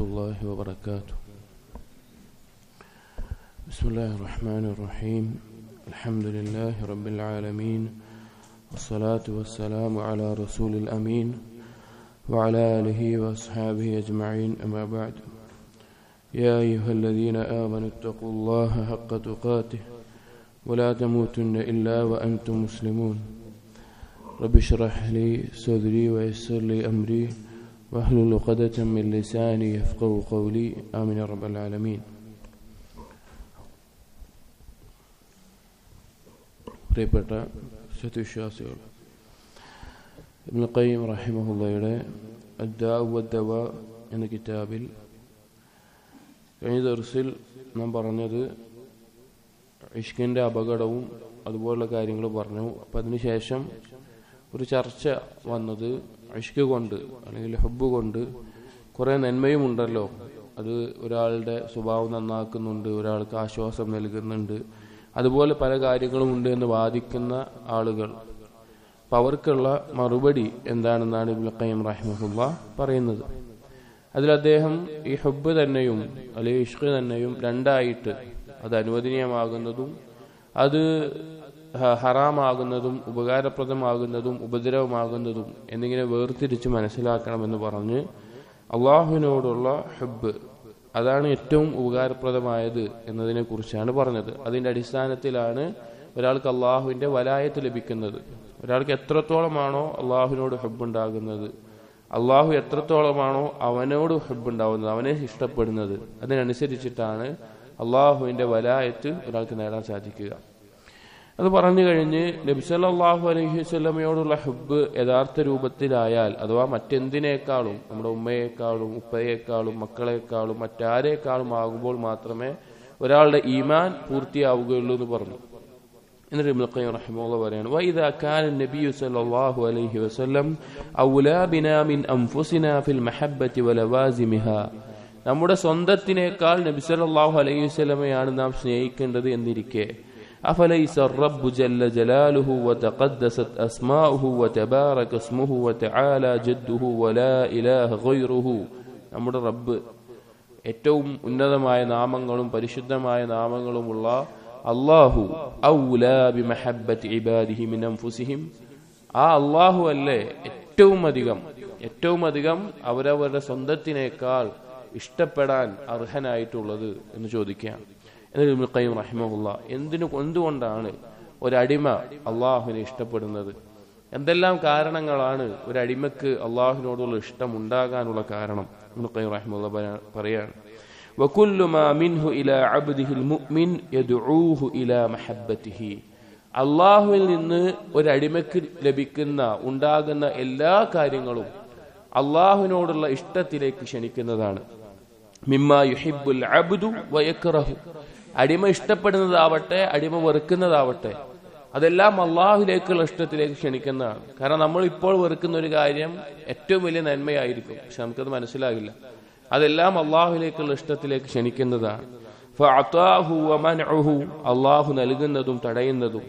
الله وبركاته بسم الله الرحمن الرحيم الحمد لله رب العالمين والصلاة والسلام على رسول الأمين وعلى آله وأصحابه أجمعين أما بعد يا أيها الذين آمنوا اتقوا الله حق تقاته ولا تموتن إلا وأنتم مسلمون رب اشرح لي صدري ويسر لي أمري واحلل عقدة من لساني يفقه قولي آمين يا رب العالمين പ്രിയപ്പെട്ട സത്യവിശ്വാസികൾ ഇബ്നു ഖയ്യിം റഹിമഹുള്ളയുടെ അദ്ദാവ എന്ന കിതാബിൽ കഴിഞ്ഞ ദർസിൽ നാം പറഞ്ഞത് ഇഷ്കിൻ്റെ അപകടവും അതുപോലുള്ള കാര്യങ്ങൾ പറഞ്ഞു അപ്പം അതിനുശേഷം ഒരു ചർച്ച വന്നത് ഇഷ്ക് കൊണ്ട് അല്ലെങ്കിൽ ഹബ്ബ് കൊണ്ട് കുറേ നന്മയും ഉണ്ടല്ലോ അത് ഒരാളുടെ സ്വഭാവം നന്നാക്കുന്നുണ്ട് ഒരാൾക്ക് ആശ്വാസം നൽകുന്നുണ്ട് അതുപോലെ പല കാര്യങ്ങളും ഉണ്ട് എന്ന് വാദിക്കുന്ന ആളുകൾ അപ്പം അവർക്കുള്ള മറുപടി എന്താണെന്നാണ് ഇബ്നു ഖയ്യിം റഹിമഹുല്ല പറയുന്നത് അതിൽ അദ്ദേഹം ഈ ഹബ്ബ് തന്നെയും അല്ലെങ്കിൽ ഇഷ്ക് തന്നെയും രണ്ടായിട്ട് അത് അനുവദനീയമാകുന്നതും അത് ഹറാമാകുന്നതും ഉപകാരപ്രദമാകുന്നതും ഉപദ്രവമാകുന്നതും എന്നിങ്ങനെ വേർതിരിച്ച് മനസ്സിലാക്കണമെന്ന് പറഞ്ഞ് അള്ളാഹുവിനോടുള്ള ഹബ്ബ് അതാണ് ഏറ്റവും ഉപകാരപ്രദമായത് എന്നതിനെ കുറിച്ചാണ് പറഞ്ഞത് അതിന്റെ അടിസ്ഥാനത്തിലാണ് ഒരാൾക്ക് അള്ളാഹുവിന്റെ വലായത്ത് ലഭിക്കുന്നത് ഒരാൾക്ക് എത്രത്തോളമാണോ അള്ളാഹുവിനോട് ഹബ്ബ് ഉണ്ടാകുന്നത് അള്ളാഹു എത്രത്തോളമാണോ അവനോട് ഹബ്ബ് ഉണ്ടാവുന്നത് അവനെ ഇഷ്ടപ്പെടുന്നത് അതിനനുസരിച്ചിട്ടാണ് അള്ളാഹുവിന്റെ വലായത്ത് ഒരാൾക്ക് നേടാൻ സാധിക്കുക അത് പറഞ്ഞു കഴിഞ്ഞ് നബിസല്ലാഹു അലൈഹി വസ്ലമയോടുള്ള ഹബ്ബ് യഥാർത്ഥ രൂപത്തിലായാൽ അഥവാ മറ്റെന്തിനേക്കാളും നമ്മുടെ ഉമ്മയേക്കാളും ഉപ്പയേക്കാളും മക്കളെക്കാളും മറ്റാരേക്കാളും ആകുമ്പോൾ മാത്രമേ ഒരാളുടെ ഈമാൻ പൂർത്തിയാവുകയുള്ളൂ എന്ന് പറഞ്ഞു എന്നിട്ട് ഇബ്നു ഖയ്യിം റഹിമഹുള്ള പറയാണ് വഇദാ കാന നബിയു സല്ലല്ലാഹു അലൈഹി വസല്ലം ഔലാ ബിനാ മിൻ അൻഫുസിനാ ഫിൽ മഹബ്ബത്തി വലവാസിമിഹാ നമ്മുടെ സ്വന്തത്തിനേക്കാൾ നബി സല്ലല്ലാഹു അലൈഹി വസല്ലമയാണ് നാം സ്നേഹിക്കേണ്ടത് എന്നിരിക്കെ أفليس الرب جل جلاله وتقدست أسماؤه وتبارك اسمه وتعالى جده ولا إله غيره നമ്മുടെ റബ്ബ് ഏറ്റവും ഉന്നതമായ നാമങ്ങളും പരിശുദ്ധമായ നാമങ്ങളുമുള്ള അള്ളാഹു ഔലാബിമഹബിഹിം ആ അള്ളാഹു അല്ലേ ഏറ്റവും അധികം ഏറ്റവും അധികം അവരവരുടെ സ്വന്തത്തിനേക്കാൾ ഇഷ്ടപ്പെടാൻ അർഹനായിട്ടുള്ളത് എന്ന് ചോദിക്കുകയാണ് എന്നിട്ട് ഖയ്യം റഹിമഹുല്ല എന്തിനു എന്തുകൊണ്ടാണ് ഒരടിമ അള്ളാഹുവിനെ ഇഷ്ടപ്പെടുന്നത് എന്തെല്ലാം കാരണങ്ങളാണ് ഒരു അടിമക്ക് അള്ളാഹുവിനോടുള്ള ഇഷ്ടം ഉണ്ടാകാനുള്ള കാരണം ഖയ്യം റഹിമുള്ള പറയാണ് وكل ما منه إلى عبده المؤمن يدعوه إلى محبته അള്ളാഹുവിൽ നിന്ന് ഒരു അടിമക്ക് ലഭിക്കുന്ന ഉണ്ടാകുന്ന എല്ലാ കാര്യങ്ങളും അള്ളാഹുവിനോടുള്ള ഇഷ്ടത്തിലേക്ക് ക്ഷണിക്കുന്നതാണ് മിമ്മ യുഹിബുൽ അബ്ദു വയക്റഹു അടിമ ഇഷ്ടപ്പെടുന്നതാവട്ടെ അടിമ വെറുക്കുന്നതാവട്ടെ അതെല്ലാം അള്ളാഹുലേക്കുള്ള ഇഷ്ടത്തിലേക്ക് ക്ഷണിക്കുന്നതാണ് കാരണം നമ്മൾ ഇപ്പോൾ വെറുക്കുന്ന ഒരു കാര്യം ഏറ്റവും വലിയ നന്മയായിരിക്കും പക്ഷെ നമുക്കത് മനസ്സിലാകില്ല അതെല്ലാം അള്ളാഹുലേക്കുള്ള ഇഷ്ടത്തിലേക്ക് ക്ഷണിക്കുന്നതാണ് അള്ളാഹു നൽകുന്നതും തടയുന്നതും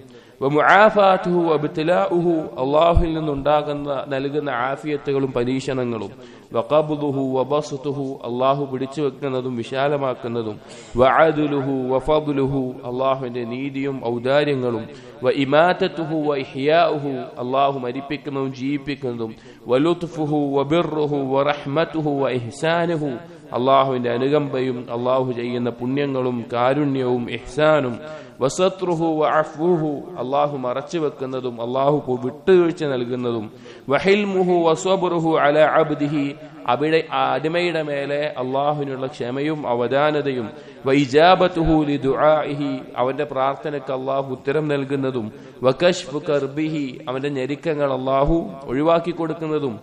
അള്ളാഹുവിൽ നിന്നുണ്ടാകുന്ന നൽകുന്ന ആഫിയത്തുകളും പരീക്ഷണങ്ങളും വഖബുദുഹു വബസുഹു അള്ളാഹു പിടിച്ചു വെക്കുന്നതും വിശാലമാക്കുന്നതും വഅദുലുഹു വഫദുലുഹു അള്ളാഹുവിന്റെ നീതിയും ഔദാര്യങ്ങളും വ ഇമാതത്തുഹു വ ഇഹ്യാഉഹു അള്ളാഹു മരിപ്പിക്കുന്നതും ജീവിപ്പിക്കുന്നതും വലുത്ഫുഹു വബിർറുഹു വറഹ്മത്തുഹു വ ഇഹ്സാനുഹു അള്ളാഹുവിന്റെ അനുകമ്പയും അള്ളാഹു ചെയ്യുന്ന പുണ്യങ്ങളും കാരുണ്യവും ഇഹ്സാനും വസത്രുഹു വഅഫുഹു അള്ളാഹു മറച്ചു വെക്കുന്നതും അള്ളാഹു വിട്ടുവീഴ്ച നൽകുന്നതും വഹിൽമുഹു വസ്വബുറുഹു അല അബ്ദിഹി അവിടെ അടിമയുടെ മേലെ അള്ളാഹുവിനുള്ള ക്ഷമയും അവധാനതയും വൈജാബത്തുഹു ലി ദുആഇഹി അവന്റെ പ്രാർത്ഥനയ്ക്ക് അള്ളാഹു ഉത്തരം നൽകുന്നതും വകഷ്ഫു കർബിഹി അവന്റെ ഞെരുക്കങ്ങൾ അള്ളാഹു ഒഴിവാക്കി കൊടുക്കുന്നതും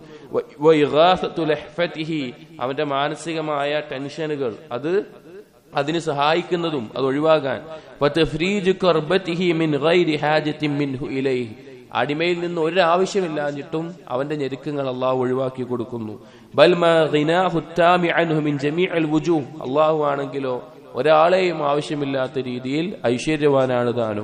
അവന്റെ മാനസികമായ ടെൻഷനുകൾ അത് അതിന് സഹായിക്കുന്നതും അത് ഒഴിവാകാൻ അടിമയിൽ നിന്ന് ഒരു ആവശ്യമില്ലാഞ്ഞിട്ടും അവന്റെ ഞെരുക്കങ്ങൾ അള്ളാഹു ഒഴിവാക്കി കൊടുക്കുന്നു അള്ളാഹു ആണെങ്കിലോ ഒരാളെയും ആവശ്യമില്ലാത്ത രീതിയിൽ ഐശ്വര്യവാനാണ് താനും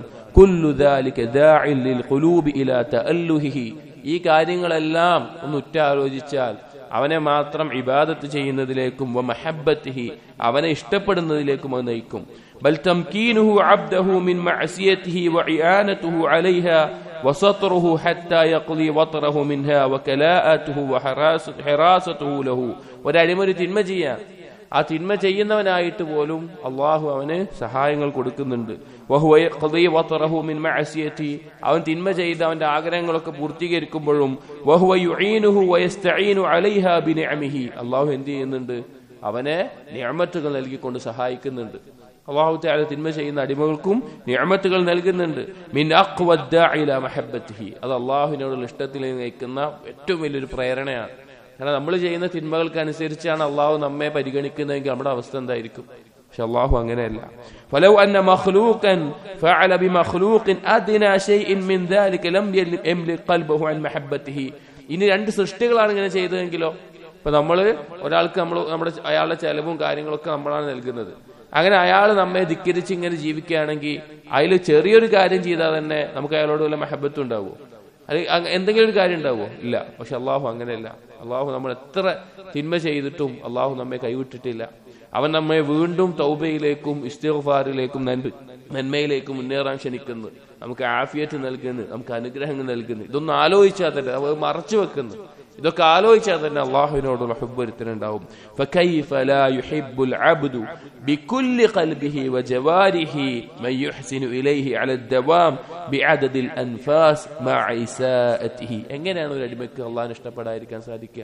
ഈ കാര്യങ്ങളെല്ലാം ഒന്ന് ഉറ്റാലോചിച്ചാൽ അവനെ മാത്രം ഇബാദത്ത് ചെയ്യുന്നതിലേക്കും വ മഹബ്ബത്തിഹി അവനെ ഇഷ്ടപ്പെടുന്നതിലേക്കും അത് നയിക്കും ബൽ തംകീനുഹു അബ്ദഹു മിൻ മഅസിയതിഹി വഇആനതുഹു അലൈഹ وسطره حتى يقضي وطره منها وكلاءته وحراسته له ഒരടിമ ഒരു തിന്മ ചെയ്യാൻ ആ തിന്മ ചെയ്യുന്നവനായിട്ട് പോലും അള്ളാഹു അവന് സഹായങ്ങൾ കൊടുക്കുന്നുണ്ട് വഹുവ യഖ്ദി വത്റഹു മിൻ മഅസിയതി അവൻ തിന്മ ചെയ്ത് അവന്റെ ആഗ്രഹങ്ങളൊക്കെ പൂർത്തീകരിക്കുമ്പോഴും വഹുവ യുഈനുഹു വയസ്തഈനു അലൈഹാ ബിനിഅമിഹി അള്ളാഹു എന്ത് ചെയ്യുന്നുണ്ട് അവനെ നിഅമത്തുകൾ നൽകിക്കൊണ്ട് സഹായിക്കുന്നുണ്ട് അള്ളാഹു തആല തിന്മ ചെയ്യുന്ന അടിമകൾക്കും നിഅമത്തുകൾ നൽകുന്നുണ്ട് മിൻ അഖ്വദ്ദാഇല മഹബ്ബത്തിഹി അത് അള്ളാഹുവിനോടുള്ള ഇഷ്ടത്തിലേക്ക് നയിക്കുന്ന ഏറ്റവും വലിയൊരു പ്രേരണയാണ് കാരണം നമ്മൾ ചെയ്യുന്ന തിന്മകൾക്കനുസരിച്ചാണ് അള്ളാഹു നമ്മെ പരിഗണിക്കുന്നതെങ്കിൽ നമ്മുടെ അവസ്ഥ എന്തായിരിക്കും പക്ഷെ അള്ളാഹു അങ്ങനെയല്ല ഫലൗ അന്ന മഖ്ലൂഖൻ ഫഅല ബിമഖ്ലൂഖിൻ അദ്നാ ഷൈഇൻ മിൻ ദാലിക ലം യംലിക് ഖൽബഹു അൻ മഹബ്ബത്തിഹി ഇനി രണ്ട് സൃഷ്ടികളാണ് ഇങ്ങനെ ചെയ്തതെങ്കിലോ ഇപ്പൊ നമ്മൾ ഒരാൾക്ക് നമ്മൾ നമ്മുടെ അയാളുടെ ചെലവും കാര്യങ്ങളൊക്കെ നമ്മളാണ് നൽകുന്നത് അങ്ങനെ അയാൾ നമ്മെ ധിക്കരിച്ച് ഇങ്ങനെ ജീവിക്കുകയാണെങ്കിൽ അതിൽ ചെറിയൊരു കാര്യം ചെയ്താൽ തന്നെ നമുക്ക് അയാളോട് വല്ല മഹബത്തും ഉണ്ടാവുമോ അത് എന്തെങ്കിലും ഒരു കാര്യം ഉണ്ടാവുമോ ഇല്ല പക്ഷെ അള്ളാഹു അങ്ങനെയല്ല അള്ളാഹു നമ്മൾ എത്ര തിന്മ ചെയ്തിട്ടും അള്ളാഹു നമ്മെ കൈവിട്ടിട്ടില്ല അവൻ നമ്മെ വീണ്ടും തൗബയിലേക്കും ഇസ്തിഗ്ഫാറിലേക്കും നന്മ നന്മയിലേക്കും മുന്നേറാൻ ക്ഷണിക്കുന്നു നമുക്ക് ആഫിയത്ത് നൽകുന്നു നമുക്ക് അനുഗ്രഹങ്ങൾ നൽകുന്നു ഇതൊന്നും ആലോചിച്ചാൽ തന്നെ അവ മറച്ചു വെക്കുന്നു ഇതൊക്കെ ആലോചിച്ചാൽ തന്നെ അള്ളാഹുവിനോടുള്ള ഹുബ് ഒരുത്തനുണ്ടാവും فكيف لا يحب العبد بكل قلبه وجواره من يحسن إليه على الدوام بعدد الأنفاس مع إساءته എങ്ങനെയാണ് ഒരു അടിമയ്ക്ക് അള്ളാഹിനെ ഇഷ്ടപ്പെടാതിരിക്കാൻ സാധിക്കുക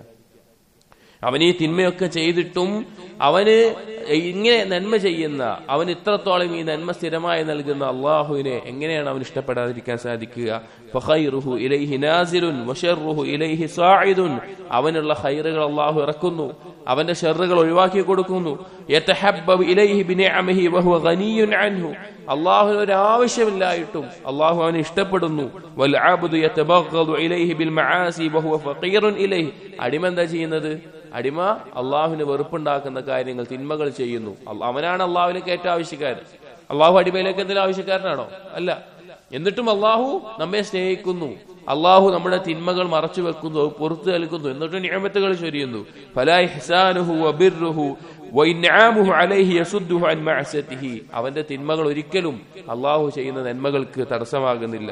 അവൻ ഈ തിന്മയൊക്കെ ചെയ്തിട്ടും അവന് ഇങ്ങനെ നന്മ ചെയ്യുന്ന അവൻ ഇത്രത്തോളം ഈ നന്മ സ്ഥിരമായി നൽകുന്ന അള്ളാഹുവിനെ എങ്ങനെയാണ് അവൻ ഇഷ്ടപ്പെടാതിരിക്കാൻ സാധിക്കുക ഫഖൈറുഹു ഇലൈഹി നാസിലുൻ വശർറുഹു ഇലൈഹി സാഇദുൻ അവനുള്ള ഖൈറുകൾ അള്ളാഹു ഇറക്കുന്നു അവന്റെ ഷെറുകൾ ഒഴിവാക്കി കൊടുക്കുന്നു യതഹബ്ബബു ഇലൈഹി ബിനിഅമിഹി വഹുവ ഗനിയുൻ അൻഹു അള്ളാഹുവിന് ഒരു ആവശ്യമില്ലായിട്ടും അള്ളാഹു അവനെ ഇഷ്ടപ്പെടുന്നു വൽ ആബുദു യതബഗ്ഗദു ഇലൈഹി ബിൽ മആസി വഹുവ ഫഖീറുൻ ഇലൈഹി അടിമ എന്താ ചെയ്യുന്നത് അടിമ അള്ളാഹുവിന് വെറുപ്പുണ്ടാക്കുന്ന കാര്യങ്ങൾ തിന്മകൾ ചെയ്യുന്നു അവനാണ് അള്ളാഹുവിലേക്ക് ഏറ്റവും ആവശ്യക്കാരൻ അള്ളാഹു അടിമയിലേക്ക് എന്തെങ്കിലും ആവശ്യക്കാരനാണോ അല്ല എന്നിട്ടും അള്ളാഹു നമ്മെ സ്നേഹിക്കുന്നു അള്ളാഹു നമ്മുടെ തിന്മകൾ മറച്ചു വെക്കുന്നു പുറത്തു നൽകുന്നു എന്നിട്ട് നിയമത്തുകൾ ചൊരിയുന്നു അവന്റെ തിന്മകൾ ഒരിക്കലും അള്ളാഹു ചെയ്യുന്ന നന്മകൾക്ക് തടസ്സമാകുന്നില്ല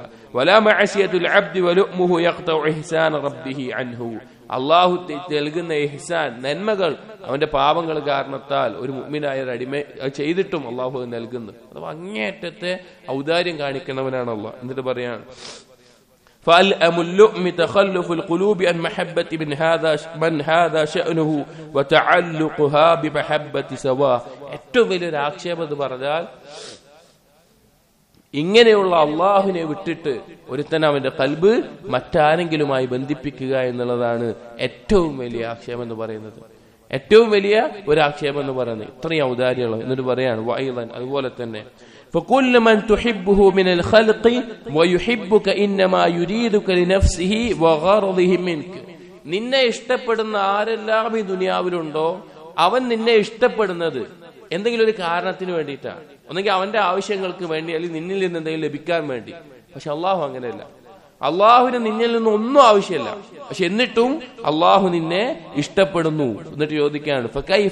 അള്ളാഹു നൽകുന്ന ഇഹ്സാൻ നന്മകൾ അവന്റെ പാപങ്ങൾ കാരണത്താൽ ഒരു മുഗ്മിനായ ഒരു അടിമ ചെയ്തിട്ടും അള്ളാഹു നൽകുന്നു അഥവാ അങ്ങേയറ്റത്തെ ഔദാര്യം കാണിക്കുന്നവനാണ് അള്ളാഹ് എന്നിട്ട് പറയാണ് فألأم اللؤم تخلف القلوب عن محبة من هذا من هذا شأنه وتعلقها بمحبة سواه ഏറ്റവും വലിയൊരു ആക്ഷേപം എന്ന് പറഞ്ഞാൽ ഇങ്ങനെയുള്ള അള്ളാഹുവിനെ വിട്ടിട്ട് ഒരുത്തൻ അവന്റെ കൽബ് മറ്റാരെങ്കിലുമായി ബന്ധിപ്പിക്കുക എന്നുള്ളതാണ് ഏറ്റവും വലിയ ആക്ഷേപം എന്ന് പറയുന്നത് ഏറ്റവും വലിയ ഒരു ആക്ഷേപം എന്ന് പറയുന്നത് ഇത്രയും ഔദാര്യമുള്ള എന്നിട്ട് പറയാണ് വൈലൻ അതുപോലെ തന്നെ فكل من تحبه من الخلق ويحبك إنما يريدك لنفسه وغرضه منك നിന്നെ ഇഷ്ടപ്പെടുന്ന ആരെല്ലാം ഈ ദുനിയാവിലുണ്ടോ അവൻ നിന്നെ ഇഷ്ടപ്പെടുന്നത് എന്തെങ്കിലും ഒരു കാരണത്തിന് വേണ്ടിയിട്ടാണ് ഒന്നെങ്കിൽ അവന്റെ ആവശ്യങ്ങൾക്ക് വേണ്ടി അല്ലെങ്കിൽ നിന്നിൽ നിന്ന് എന്തെങ്കിലും ലഭിക്കാൻ വേണ്ടി പക്ഷെ അള്ളാഹു അങ്ങനെയല്ല അള്ളാഹുവിന് നിന്നിൽ നിന്ന് ഒന്നും ആവശ്യമില്ല പക്ഷെ എന്നിട്ടും അള്ളാഹു നിന്നെ ഇഷ്ടപ്പെടുന്നു എന്നിട്ട് ചോദിക്കാണ്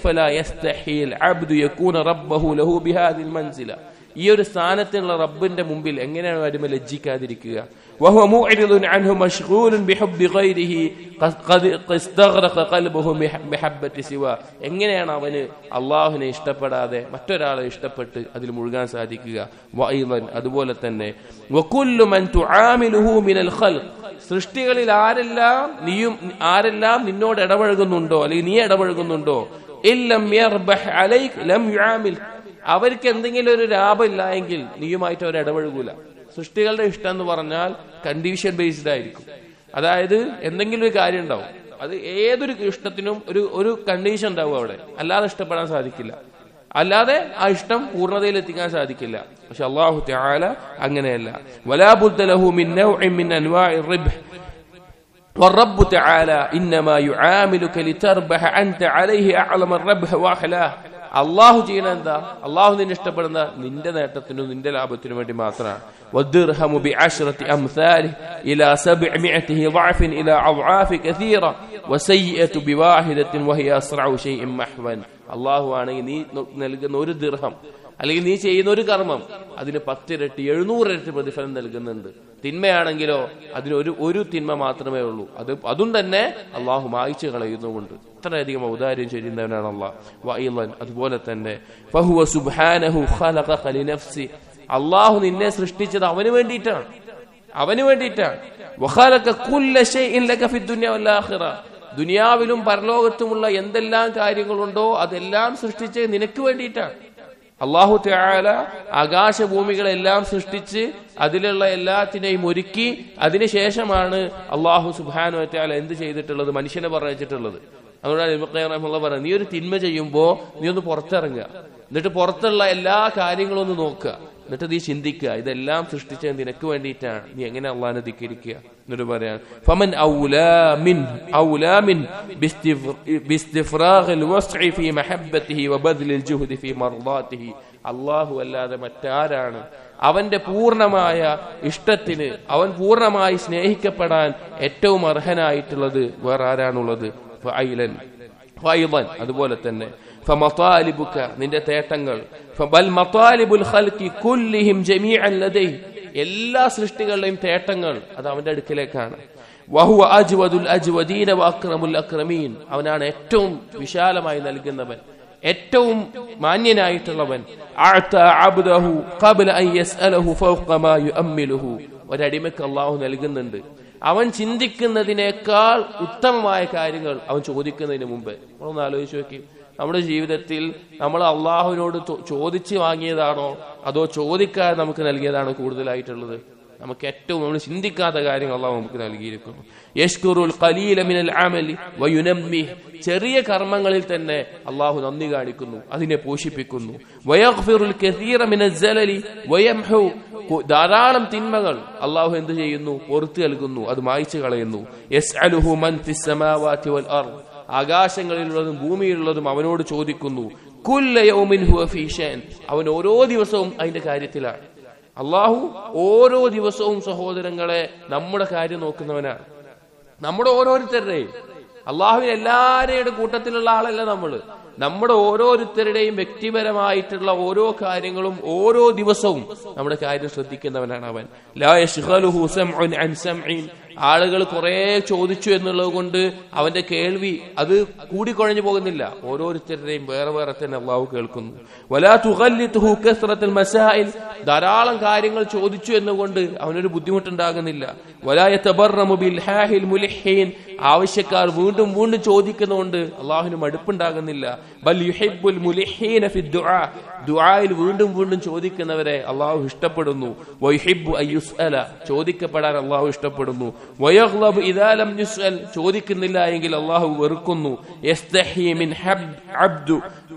ഈ ഒരു സ്ഥാനത്തിനുള്ള റബ്ബിന്റെ മുമ്പിൽ എങ്ങനെയാണ് അടിമ ലജ്ജിക്കാതിരിക്കുക وهو معرض عنه مشغول بحب غيره قد استغرق قلبه بحبة سوى എങ്ങനെയാണ് അവന് അള്ളാഹുവിനെ ഇഷ്ടപ്പെടാതെ മറ്റൊരാളെ ഇഷ്ടപ്പെട്ട് അതിൽ മുഴുകാൻ സാധിക്കുക വൈലൻ അതുപോലെ തന്നെ وكل من تعامله من الخلق സൃഷ്ടികളിൽ ആരെല്ലാം നീയും ആരെല്ലാം നിന്നോട് ഇടപഴകുന്നുണ്ടോ അല്ലെങ്കിൽ നീ ഇടപഴകുന്നുണ്ടോ ഇല്ലം യർബഹ് അലൈക് ലം യുആമിൽ അവർക്ക് എന്തെങ്കിലും ഒരു ലാഭം ഇല്ല എങ്കിൽ നീയുമായിട്ട് അവർ ഇടപഴകൂല സൃഷ്ടികളുടെ ഇഷ്ടം എന്ന് പറഞ്ഞാൽ കണ്ടീഷൻ ബേസ്ഡ് ആയിരിക്കും അതായത് എന്തെങ്കിലും ഒരു കാര്യം ഉണ്ടാവും അത് ഏതൊരു ഇഷ്ടത്തിനും ഒരു ഒരു കണ്ടീഷൻ ഉണ്ടാവും അവിടെ അല്ലാതെ ഇഷ്ടപ്പെടാൻ സാധിക്കില്ല അല്ലാതെ ആ ഇഷ്ടം പൂർണ്ണതയിൽ എത്തിക്കാൻ സാധിക്കില്ല പക്ഷെ അള്ളാഹു തആല അങ്ങനെയല്ല വലാബുദ്ദലഹു മിൻ നൗഇൻ മിൻ അൻവാഇ റിബ്ഹ് والرب تعالى إنما يعاملك لتربح أنت عليه أعلم الربح وأحلاه അള്ളാഹു ചെയ്യണ എന്താ അള്ളാഹു നിന്നെ ഇഷ്ടപ്പെടുന്ന നിന്റെ നേട്ടത്തിനും നിന്റെ ലാഭത്തിനും വേണ്ടി മാത്രമാണ് والدرهم بعشرة أمثاله إلى سبعمائة ضعف إلى أضعاف كثيرة وسيئة بواحدة وهي أسرع شيء محوا الله ആണെങ്കിൽ നീ നൽകുന്ന ഒരു ദിർഹം അല്ലെങ്കിൽ നീ ചെയ്യുന്ന ഒരു കർമ്മം അതിന് പത്തിരട്ടി എഴുന്നൂറിരട്ടി പ്രതിഫലം നൽകുന്നുണ്ട് തിന്മയാണെങ്കിലോ അതിന് ഒരു ഒരു തിന്മ മാത്രമേ ഉള്ളൂ അത് അതും തന്നെ അള്ളാഹു മായിച്ചു കളയുന്നുമുണ്ട് ഇത്രയധികം ഔദാര്യം ചെയ്യുന്നവനാണ് അള്ളാഹ് വൈലൻ അതുപോലെ തന്നെ ഫഹുവ സുബ്ഹാനഹു ഖലഖ ലിനഫ്സി അള്ളാഹു നിന്നെ സൃഷ്ടിച്ചത് അവന് വേണ്ടിയിട്ടാണ് അവന് വേണ്ടിയിട്ടാണ് വഖലഖ കുല്ല ശൈഇൻ ലക ഫി ദുനിയ വൽ ആഖിറ ദുനിയാവിലും പരലോകത്തുമുള്ള എന്തെല്ലാം കാര്യങ്ങളുണ്ടോ അതെല്ലാം സൃഷ്ടിച്ച് നിനക്ക് വേണ്ടിയിട്ടാണ് അള്ളാഹു ത്യാല ആകാശഭൂമികളെല്ലാം സൃഷ്ടിച്ച് അതിലുള്ള എല്ലാത്തിനെയും ഒരുക്കി അതിനുശേഷമാണ് അള്ളാഹു സുബാനു ത്യാല എന്ത് ചെയ്തിട്ടുള്ളത് മനുഷ്യനെ പറഞ്ഞിട്ടുള്ളത് അതുകൊണ്ടാണ് പറയുന്നത് നീ ഒരു തിന്മ ചെയ്യുമ്പോ നീ ഒന്ന് പുറത്തിറങ്ങുക എന്നിട്ട് പുറത്തുള്ള എല്ലാ കാര്യങ്ങളും ഒന്ന് നോക്കുക എന്നിട്ട് നീ ചിന്തിക്കുക ഇതെല്ലാം സൃഷ്ടിച്ചത് നിനക്ക് വേണ്ടിയിട്ടാണ് നീ എങ്ങനെ അള്ളാഹിനെ ധിക്കരിക്കുക എന്നിട്ട് പറയാൻ ഫമൻ ഔലാ മിൻ ഔലാ മിൻ ബിസ്തിഫ്റാഖിൽ വസ്ഇ ഫീ മഹബ്ബതിഹി വബദ്ലിൽ ജുഹ്ദി ഫീ മർദാതിഹി അല്ലാഹു അല്ലാതെ മറ്റാരാണ് അവന്റെ പൂർണ്ണമായ ഇഷ്ടത്തിന് അവൻ പൂർണ്ണമായി സ്നേഹിക്കപ്പെടാൻ ഏറ്റവും അർഹനായിട്ടുള്ളത് വേറെ ആരാണുള്ളത് ഫൈലൻ ഫൈലൻ അതുപോലെ തന്നെ ഫമതാലിബുക നിന്റെ തേട്ടങ്ങൾ ഫബൽ മതാലിബുൽ ഖൽഖി കുല്ലിഹിം ജമീഅൻ ലദൈ എല്ലാ സൃഷ്ടികളുടെയും തേട്ടങ്ങൾ അത് അവന്റെ അടുക്കിലേക്കാണ് വഹുവ അജ്വദുൽ അജ്വദീന വഅക്രമുൽ അക്രമീൻ അവനാണ് ഏറ്റവും വിശാലമായി നൽകുന്നവൻ ഏറ്റവും മാന്യനായിട്ടുള്ളവൻ അഅത അബ്ദഹു ഖബ്ല അൻ യസ്അലഹു ഫൗഖ മാ യുഅമ്മിലുഹു ഒരടിമയ്ക്ക് അള്ളാഹു നൽകുന്നുണ്ട് അവൻ ചിന്തിക്കുന്നതിനേക്കാൾ ഉത്തമമായ കാര്യങ്ങൾ അവൻ ചോദിക്കുന്നതിന് മുമ്പ് നമ്മളൊന്ന് ആലോചിച്ച് നോക്കി നമ്മുടെ ജീവിതത്തിൽ നമ്മൾ അള്ളാഹുവിനോട് ചോദിച്ച് വാങ്ങിയതാണോ അതോ ചോദിക്കാതെ നമുക്ക് നൽകിയതാണോ കൂടുതലായിട്ടുള്ളത് നമുക്ക് ഏറ്റവും നമ്മൾ ചിന്തിക്കാത്ത കാര്യങ്ങൾ അള്ളാഹു നമുക്ക് നൽകിയിരിക്കുന്നു യഷ്കുറുൽ ഖലീല മിനൽ അമലി വയുനമ്മി ചെറിയ കർമ്മങ്ങളിൽ തന്നെ അള്ളാഹു നന്ദി കാണിക്കുന്നു അതിനെ പോഷിപ്പിക്കുന്നു വയഗ്ഫിറുൽ കസീറ മിനൽ സലലി വയംഹു ധാരാളം തിന്മകൾ അള്ളാഹു എന്ത് ചെയ്യുന്നു പുറത്തു നൽകുന്നു അത് മായ്ച്ചു കളയുന്നു യസ്അലുഹു മൻ ഫിസ് സമാവാതി വൽ അർദ് ആകാശങ്ങളിലുള്ളതും ഭൂമിയിലുള്ളതും അവനോട് ചോദിക്കുന്നു കുല്ലയൗമിൻ ഹുവ ഫീ ഷൈൻ അവൻ ഓരോ ദിവസവും അതിന്റെ കാര്യത്തിലാണ് അള്ളാഹു ഓരോ ദിവസവും സഹോദരങ്ങളെ നമ്മുടെ കാര്യം നോക്കുന്നവനാണ് നമ്മുടെ ഓരോരുത്തരുടെയും അള്ളാഹുവിന് എല്ലാവരുടെയും കൂട്ടത്തിലുള്ള ആളല്ല നമ്മള് നമ്മുടെ ഓരോരുത്തരുടെയും വ്യക്തിപരമായിട്ടുള്ള ഓരോ കാര്യങ്ങളും ഓരോ ദിവസവും നമ്മുടെ കാര്യം ശ്രദ്ധിക്കുന്നവനാണ് അവൻ ലാ യശ്ഗലുഹു സംഉൻ അൻ സംഇൻ ആളുകൾ കുറെ ചോദിച്ചു എന്നുള്ളത് കൊണ്ട് അവന്റെ കേൾവി അത് കൂടിക്കുഴഞ്ഞു പോകുന്നില്ല ഓരോരുത്തരുടെയും വേറെ വേറെ തന്നെ അള്ളാഹു കേൾക്കുന്നു വലാ തുഗല്ലിതുഹു കസ്റത്തുൽ മസായിൽ ധാരാളം കാര്യങ്ങൾ ചോദിച്ചു എന്നുകൊണ്ട് അവനൊരു ബുദ്ധിമുട്ടുണ്ടാകുന്നില്ല വലാ യതബറമു ബിൽ ഹാഹിൽ മുലിഹീൻ ആവശ്യക്കാർ വീണ്ടും വീണ്ടും ചോദിക്കുന്നതുകൊണ്ട് അള്ളാഹുവിന് മടുപ്പുണ്ടാകുന്നില്ല ബൽ യുഹിബ്ബുൽ മുലിഹീന ഫി ദുആ ദുആയിൽ വീണ്ടും വീണ്ടും ചോദിക്കുന്നവരെ അള്ളാഹു ഇഷ്ടപ്പെടുന്നു വയുഹിബ്ബു അയ്യുസ്അല ചോദിക്കപ്പെടാൻ അള്ളാഹു ഇഷ്ടപ്പെടുന്നു വയഗ്ലബു ഇദാ ലം യുസ്അൽ ചോദിക്കുന്നില്ല എങ്കിൽ അള്ളാഹു വെറുക്കുന്നു യസ്തഹി മിൻ ഹബ്ദ് അബ്ദു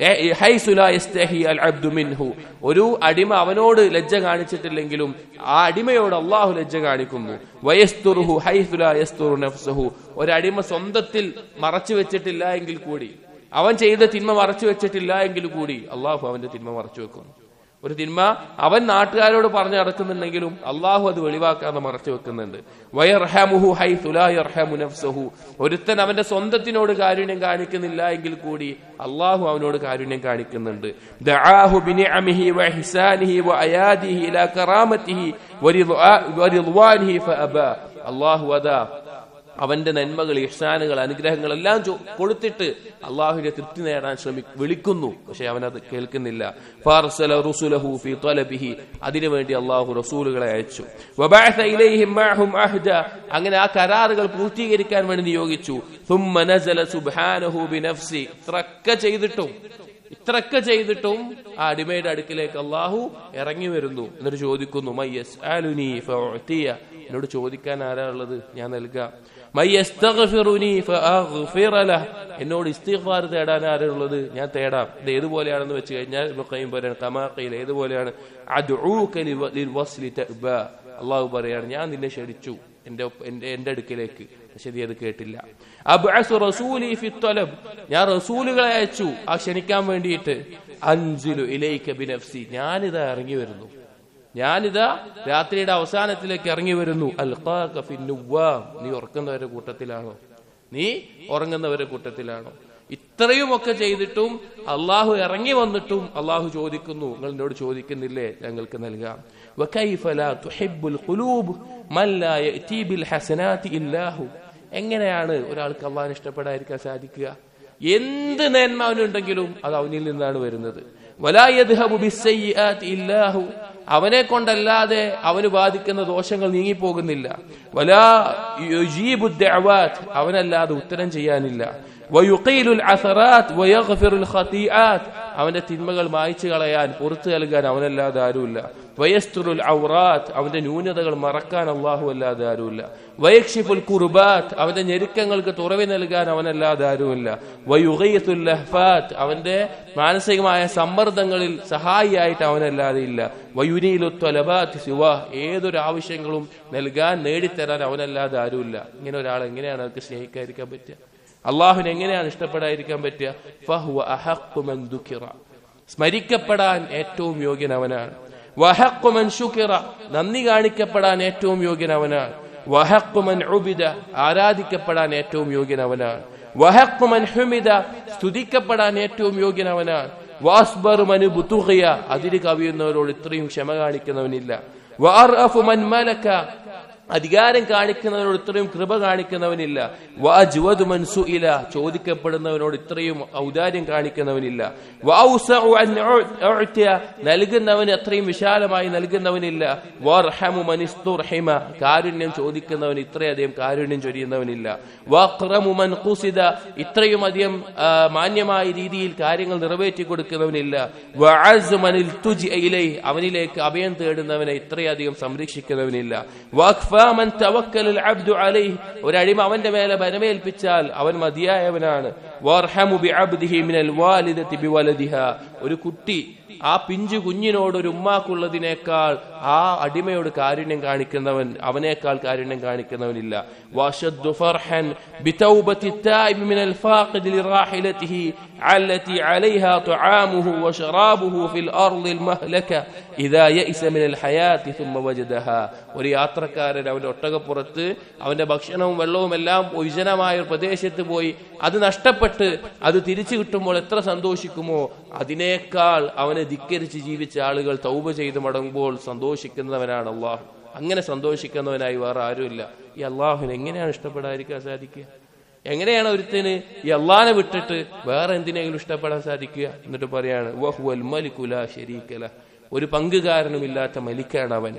ഹൈസു ലാ യസ്തഹി അൽ അബ്ദു മിൻഹു ഒരു അടിമ അവനോട് ലജ്ജ കാണിച്ചിട്ടില്ലെങ്കിലും ആ അടിമയോട് അള്ളാഹു ലജ്ജ കാണിക്കുന്നു വയസ്തുറുഹു ഹൈസു ലാ യസ്തുറു നഫ്സഹു ഒരടിമ സ്വന്തത്തിൽ മറച്ചു വെച്ചിട്ടില്ല എങ്കിൽ കൂടി അവൻ ചെയ്ത തിന്മ മറച്ചു വെച്ചിട്ടില്ല എങ്കിൽ കൂടി അള്ളാഹു അവന്റെ തിന്മ മറച്ചു വെക്കുന്നു ഒരു തിന്മ അവൻ നാട്ടുകാരോട് പറഞ്ഞു നടക്കുന്നുണ്ടെങ്കിലും അള്ളാഹു അത് വെളിവാക്കാതെ മറച്ചു വെക്കുന്നുണ്ട് വയർഹമുഹു ഹൈ തുലാഹു നഫ്സഹു ഒരുത്തൻ അവന്റെ സ്വന്തത്തിനോട് കാരുണ്യം കാണിക്കുന്നില്ല എങ്കിൽ കൂടി അള്ളാഹു അവനോട് കാരുണ്യം കാണിക്കുന്നുണ്ട് ദആഹു ബിനിഅമിഹി വഹിസാനിഹി വഅയാദിഹി ഇലാ കറാമത്തിഹി വരിദ്വാനിഹി ഫഅബാ അള്ളാഹു അതാ അവന്റെ നന്മകൾ ഇഹ്സാനുകൾ അനുഗ്രഹങ്ങൾ എല്ലാം കൊടുത്തിട്ട് അള്ളാഹുവിന്റെ തൃപ്തി നേടാൻ ശ്രമി വിളിക്കുന്നു പക്ഷെ അവൻ അത് കേൾക്കുന്നില്ല ഫാർസല റുസുലഹു ഫി തലബിഹി അതിനുവേണ്ടി അള്ളാഹു റസൂലുകളെ അയച്ചു വബഅസ ഇലൈഹിം മഅഹും അഹ്ദ അങ്ങനെ ആ കരാറുകൾ പൂർത്തീകരിക്കാൻ വേണ്ടി നിയോഗിച്ചു ثم نزل سبحانه بنفسه ഇത്രയൊക്കെ ചെയ്തിട്ടും ഇത്രയൊക്കെ ചെയ്തിട്ടും ആ അടിമയുടെ അടുക്കിലേക്ക് അള്ളാഹു ഇറങ്ങി വരുന്നു എന്നിട്ട് ചോദിക്കുന്നു മയ്യസ് ആലുനി ഫഅതിയ എന്നോട് ചോദിക്കാൻ ആരാ ഉള്ളത് ഞാൻ നൽകാം എന്നോട് ഇസ്തിഗ്ഫാർ തേടാൻ ആരുള്ളത് ഞാൻ തേടാം ഇത് ഏതുപോലെയാണെന്ന് വെച്ച് കഴിഞ്ഞാൽ പറയാണ് കമാക്കയിൽ ഏതുപോലെയാണ് അള്ളാഹു പറയാണ് ഞാൻ നിന്നെ ക്ഷണിച്ചു എന്റെ എന്റെ എന്റെ അടുക്കിലേക്ക് പക്ഷെ നീ അത് കേട്ടില്ല അബ്അസു റസൂലി ഫി ത്വലബ് ഞാൻ റസൂലുകളെ അയച്ചു ആ ക്ഷണിക്കാൻ വേണ്ടിയിട്ട് അൻസിലു ഇലൈക ബിനഫ്സി ഞാനിതാ ഇറങ്ങി വരുന്നു ഞാനിതാ രാത്രിയുടെ അവസാനത്തിലേക്ക് ഇറങ്ങി വരുന്നു അൽഖാക ഫിന്നുവാം നീ ഉറക്കുന്നവരുടെ കൂട്ടത്തിലാണോ നീ ഉറങ്ങുന്നവരുടെ കൂട്ടത്തിലാണോ ഇത്രയും ഒക്കെ ചെയ്തിട്ടും അള്ളാഹു ഇറങ്ങി വന്നിട്ടും അള്ളാഹു ചോദിക്കുന്നു നിങ്ങൾ എന്നോട് ചോദിക്കുന്നില്ലേ ഞങ്ങൾക്ക് നൽകാം وكيف لا تحب القلوب من لا يأتي بالحسنات إلا هو എങ്ങനെയാണ് ഒരാൾക്ക് അള്ളാഹിനെ ഇഷ്ടപ്പെടാതിരിക്കാൻ സാധിക്കുക എന്ത് നന്മ അവനുണ്ടെങ്കിലും അത് അവനിൽ നിന്നാണ് വരുന്നത് വലായദ്ഹബു ബിസ്സയ്യിആത്തി ഇല്ലാഹു അവനെ കൊണ്ടല്ലാതെ അവന് ബാധിക്കുന്ന ദോഷങ്ങൾ നീങ്ങിപ്പോകുന്നില്ല വലാ യുജീബു ദഅവാത്ത് അവനല്ലാതെ ഉത്തരം ചെയ്യാനില്ല വയുഖീലുൽ അസറാത്ത് വയഗ്ഫിറുൽ ഖതീആത്ത് അവന്റെ തിന്മകൾ മായ്ച്ചു കളയാൻ പുറത്തു നൽകാൻ അവനല്ലാതെ ആരുമില്ല വയസ്തുറുൽ ഔറാത്ത് അവന്റെ ന്യൂനതകൾ മറക്കാൻ അള്ളാഹു അല്ലാതെ ആരുമില്ല വയക്ഷിഫുൽ കുർബാത്ത് അവന്റെ ഞെരുക്കങ്ങൾക്ക് തുറവി നൽകാൻ അവനല്ലാതെ ആരുമില്ല വയുഗയത്തുൽ ലഹ്ഫാത്ത് അവന്റെ മാനസികമായ സമ്മർദ്ദങ്ങളിൽ സഹായിയായിട്ട് അവനല്ലാതെ ഇല്ല വയുനീലുത്വലബാത്ത് ശിവ ഏതൊരു ആവശ്യങ്ങളും നൽകാൻ നേടിത്തരാൻ അവനല്ലാതെ ആരുമില്ല ഇങ്ങനെ ഒരാൾ എങ്ങനെയാണ് അവർക്ക് സ്നേഹിക്കാതിരിക്കാൻ പറ്റുക അള്ളാഹുവിന് എങ്ങനെയാണ് ഇഷ്ടപ്പെടാതിരിക്കാൻ പറ്റുക ഫഹുവ അഹഖു മൻ ദുഖിറ സ്മരിക്കപ്പെടാൻ ഏറ്റവും യോഗ്യൻ അവനാണ് വഹഖു മൻ ശുകിറ നന്ദി കാണിക്കപ്പെടാൻ ഏറ്റവും യോഗ്യൻ അവനാണ് വഹഖു മൻ ഉബിദ ആരാധിക്കപ്പെടാൻ ഏറ്റവും യോഗ്യൻ അവനാണ് വഹഖു മൻ ഹുമിദ സ്തുതിക്കപ്പെടാൻ ഏറ്റവും യോഗ്യൻ അവനാണ് വാസ്ബറു മൻ ബുതുഖിയ അതിര് കവിയുന്നവരോട് ഇത്രയും ക്ഷമ കാണിക്കുന്നവനില്ല വഅർഅഫു മൻ മലക അധികാരം കാണിക്കുന്നവനോട് ഇത്രയും കൃപ കാണിക്കുന്നവനില്ല വാജ്വദ് മൻസുഇല ചോദിക്കപ്പെടുന്നവനോട് ഇത്രയും ഔദാര്യം കാണിക്കുന്നവനില്ല വഔസഉ അൻ ഉഅ്തിയ നൽകുന്നവന് അത്രയും വിശാലമായി നൽകുന്നവനില്ല വർഹമു മനിസ്തുർഹിമ കാരുണ്യം ചോദിക്കുന്നവന് ഇത്രയധികം കാരുണ്യം ചൊരിയുന്നവനില്ല വഖറമു മൻ ഖുസിദ ഇത്രയും അധികം ആ, മാന്യമായ രീതിയിൽ കാര്യങ്ങൾ നിറവേറ്റി കൊടുക്കുന്നവനില്ല വഅസ് മനിൽ തുജി ഇലൈ അവനിലേക്ക് അഭയം തേടുന്നവനെ ഇത്രയധികം സംരക്ഷിക്കുന്നവനില്ല വഖഫ മൻ തവക്കലൽ അബ്ദു അലൈഹി ഒരടിമ അവന്റെ മേലെ ബലമേൽപ്പിച്ചാൽ അവൻ മതിയായവനാണ് വർഹമു ബിഅബ്ദിഹി മിനൽ വാലിദതി ബിവലദിഹ ഒരു കുട്ടി ആ പിഞ്ചു കുഞ്ഞിനോട് ഒരു ഉമ്മാക്കുള്ളതിനേക്കാൾ ആ അടിമയോട് കാരുണ്യം കാണിക്കുന്നവൻ അവനേക്കാൾ കാരുണ്യം കാണിക്കുന്നവനില്ല വശദ്ദു ഫർഹൻ ബിതൗബത്തി التائب من الفاقد لراحلته التي عليها طعامه وشرابه في الأرض المهلكة إذا يئس من الحياة ثم وجدها ഒരു യാത്രക്കാരൻ അവന്റെ ഒട്ടകപ്പുറത്ത് അവന്റെ ഭക്ഷണവും വെള്ളവും എല്ലാം വിജനമായ ഒരു പ്രദേശത്ത് പോയി അത് നഷ്ടപ്പെട്ട് അത് തിരിച്ചു കിട്ടുമ്പോൾ എത്ര സന്തോഷിക്കുമോ അതിനേക്കാൾ അവനെ ധിക്കരിച്ച് ജീവിച്ച ആളുകൾ തൗബ ചെയ്ത് മടങ്ങുമ്പോൾ സന്തോഷിക്കുന്നവനാണ് അള്ളാഹു അങ്ങനെ സന്തോഷിക്കുന്നവനായി വേറെ ആരുമില്ല ഈ അള്ളാഹുവിന് എങ്ങനെയാണ് ഇഷ്ടപ്പെടാതിരിക്കാൻ സാധിക്കുക എങ്ങനെയാണ് ഒരുത്തിന് ഈ അള്ളാനെ വിട്ടിട്ട് വേറെ എന്തിനെങ്കിലും ഇഷ്ടപ്പെടാൻ സാധിക്കുക എന്നിട്ട് പറയാണ് വഹുവൽ മലിക്കുല ശരീക്കല ഒരു പങ്കുകാരനുമില്ലാത്ത മലിക്കാണ് അവൻ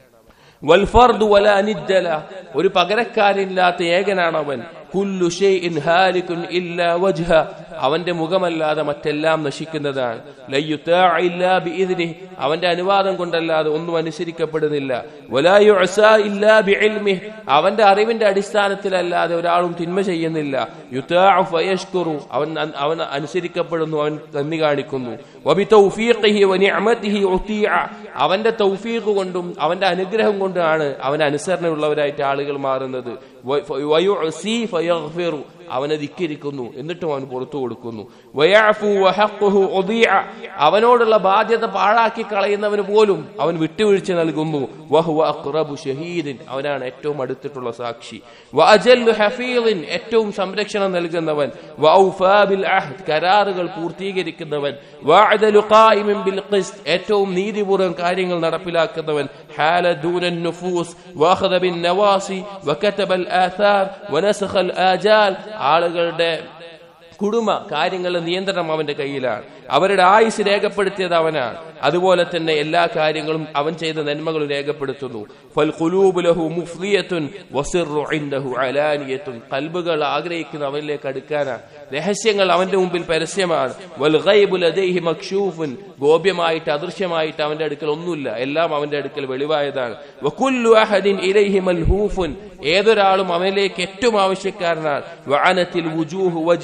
വൽഫർദു വല അനിദ്ദല ഒരു പകരക്കാരില്ലാത്ത ഏകനാണ് അവൻ കുല്ലു ഷൈഇൻ ഹാലികുൻ ഇല്ലാ വജ്ഹ അവന്റെ മുഖമല്ലാതെ മറ്റെല്ലാം നശിക്കുന്നതാണ് ലയ്യുതാ ഇല്ലാ ബിഇദ്നിഹി അവന്റെ അനുവാദം കൊണ്ടല്ലാതെ ഒന്നും അനുസരിക്കപ്പെടുന്നില്ല വലാ യുഅസാ ഇല്ലാ ബിഇൽമിഹി അവന്റെ അറിവിന്റെ അടിസ്ഥാനത്തിലല്ലാതെ ഒരാളും തിന്മ ചെയ്യുന്നില്ല യുതാഉ ഫയഷ്കുറു അവൻ അവൻ അനുസരിക്കപ്പെടുന്നു അവൻ നന്ദി കാണിക്കുന്നു വബിതൗഫീഖിഹി വനിഅമതിഹി ഉതീഅ അവന്റെ തൗഫീഖ് കൊണ്ടും അവന്റെ അനുഗ്രഹം കൊണ്ടാണ് അവൻ അനുസരണയുള്ളവരായിട്ട് ആളുകൾ മാറുന്നത് വ- വയുഅസി ഫയഗ്ഫിറു അവനെ ധിക്കരിക്കുന്നു എന്നിട്ടും അവൻ പുറത്തു കൊടുക്കുന്നു വയഅഫു വഹഖുഹു ഉദീഅ അവനോടുള്ള ബാധ്യത പാഴാക്കി കളയുന്നവന് പോലും അവൻ വിട്ടുവീഴ്ച നൽകുന്നു വഹുവ അഖ്റബു ഷഹീദിൻ അവനാണ് ഏറ്റവും അടുത്തിട്ടുള്ള സാക്ഷി വഅജല്ലു ഹഫീദിൻ ഏറ്റവും സംരക്ഷണം നൽകുന്നവൻ വഔഫാ ബിൽ അഹ്ദ് കരാറുകൾ പൂർത്തീകരിക്കുന്നവൻ വഅദലു ഖായിമിൻ ബിൽ ഖിസ്ത് ഏറ്റവും നീതിപൂർവ്വം കാര്യങ്ങൾ നടപ്പിലാക്കുന്നവൻ ഹാല ദൂന നുഫൂസ് വാഖദ ബിൻ നവാസി വകതബ അൽ ആഥാർ വനസഖ അൽ ആജാൽ ആളുകളുടെ കുടുംബ കാര്യങ്ങളുടെ നിയന്ത്രണം അവന്റെ കയ്യിലാണ് അവരുടെ ആയുസ് രേഖപ്പെടുത്തിയത് അവനാണ് അതുപോലെ തന്നെ എല്ലാ കാര്യങ്ങളും അവൻ ചെയ്ത നന്മകളും രേഖപ്പെടുത്തുന്നു ഫൽ ഖുലൂബു ലഹു മുഫ്ദിയത്തുൻ വസിറു ഇൻദഹു അലാനിയത്തുൻ കൽബുകൾ ആഗ്രഹിക്കുന്ന അവനിലേക്ക് അടുക്കാനാണ് രഹസ്യങ്ങൾ അവന്റെ മുമ്പിൽ പരസ്യമാണ് വൽ ഗൈബു ലദൈഹി മക്ശൂഫുൻ ഗോപ്യമായിട്ട് അദൃശ്യമായിട്ട് അവന്റെ അടുക്കൽ ഒന്നുമില്ല എല്ലാം അവന്റെ അടുക്കൽ വെളിവായതാണ് വകുല്ലു അഹദിൻ ഇലൈഹി മൽഹൂഫുൻ ഏതൊരാളും അവനിലേക്ക് ഏറ്റവും ആവശ്യക്കാരനാണ് വഅനത്തിൽ വുജൂഹു വജ്ഹിഹി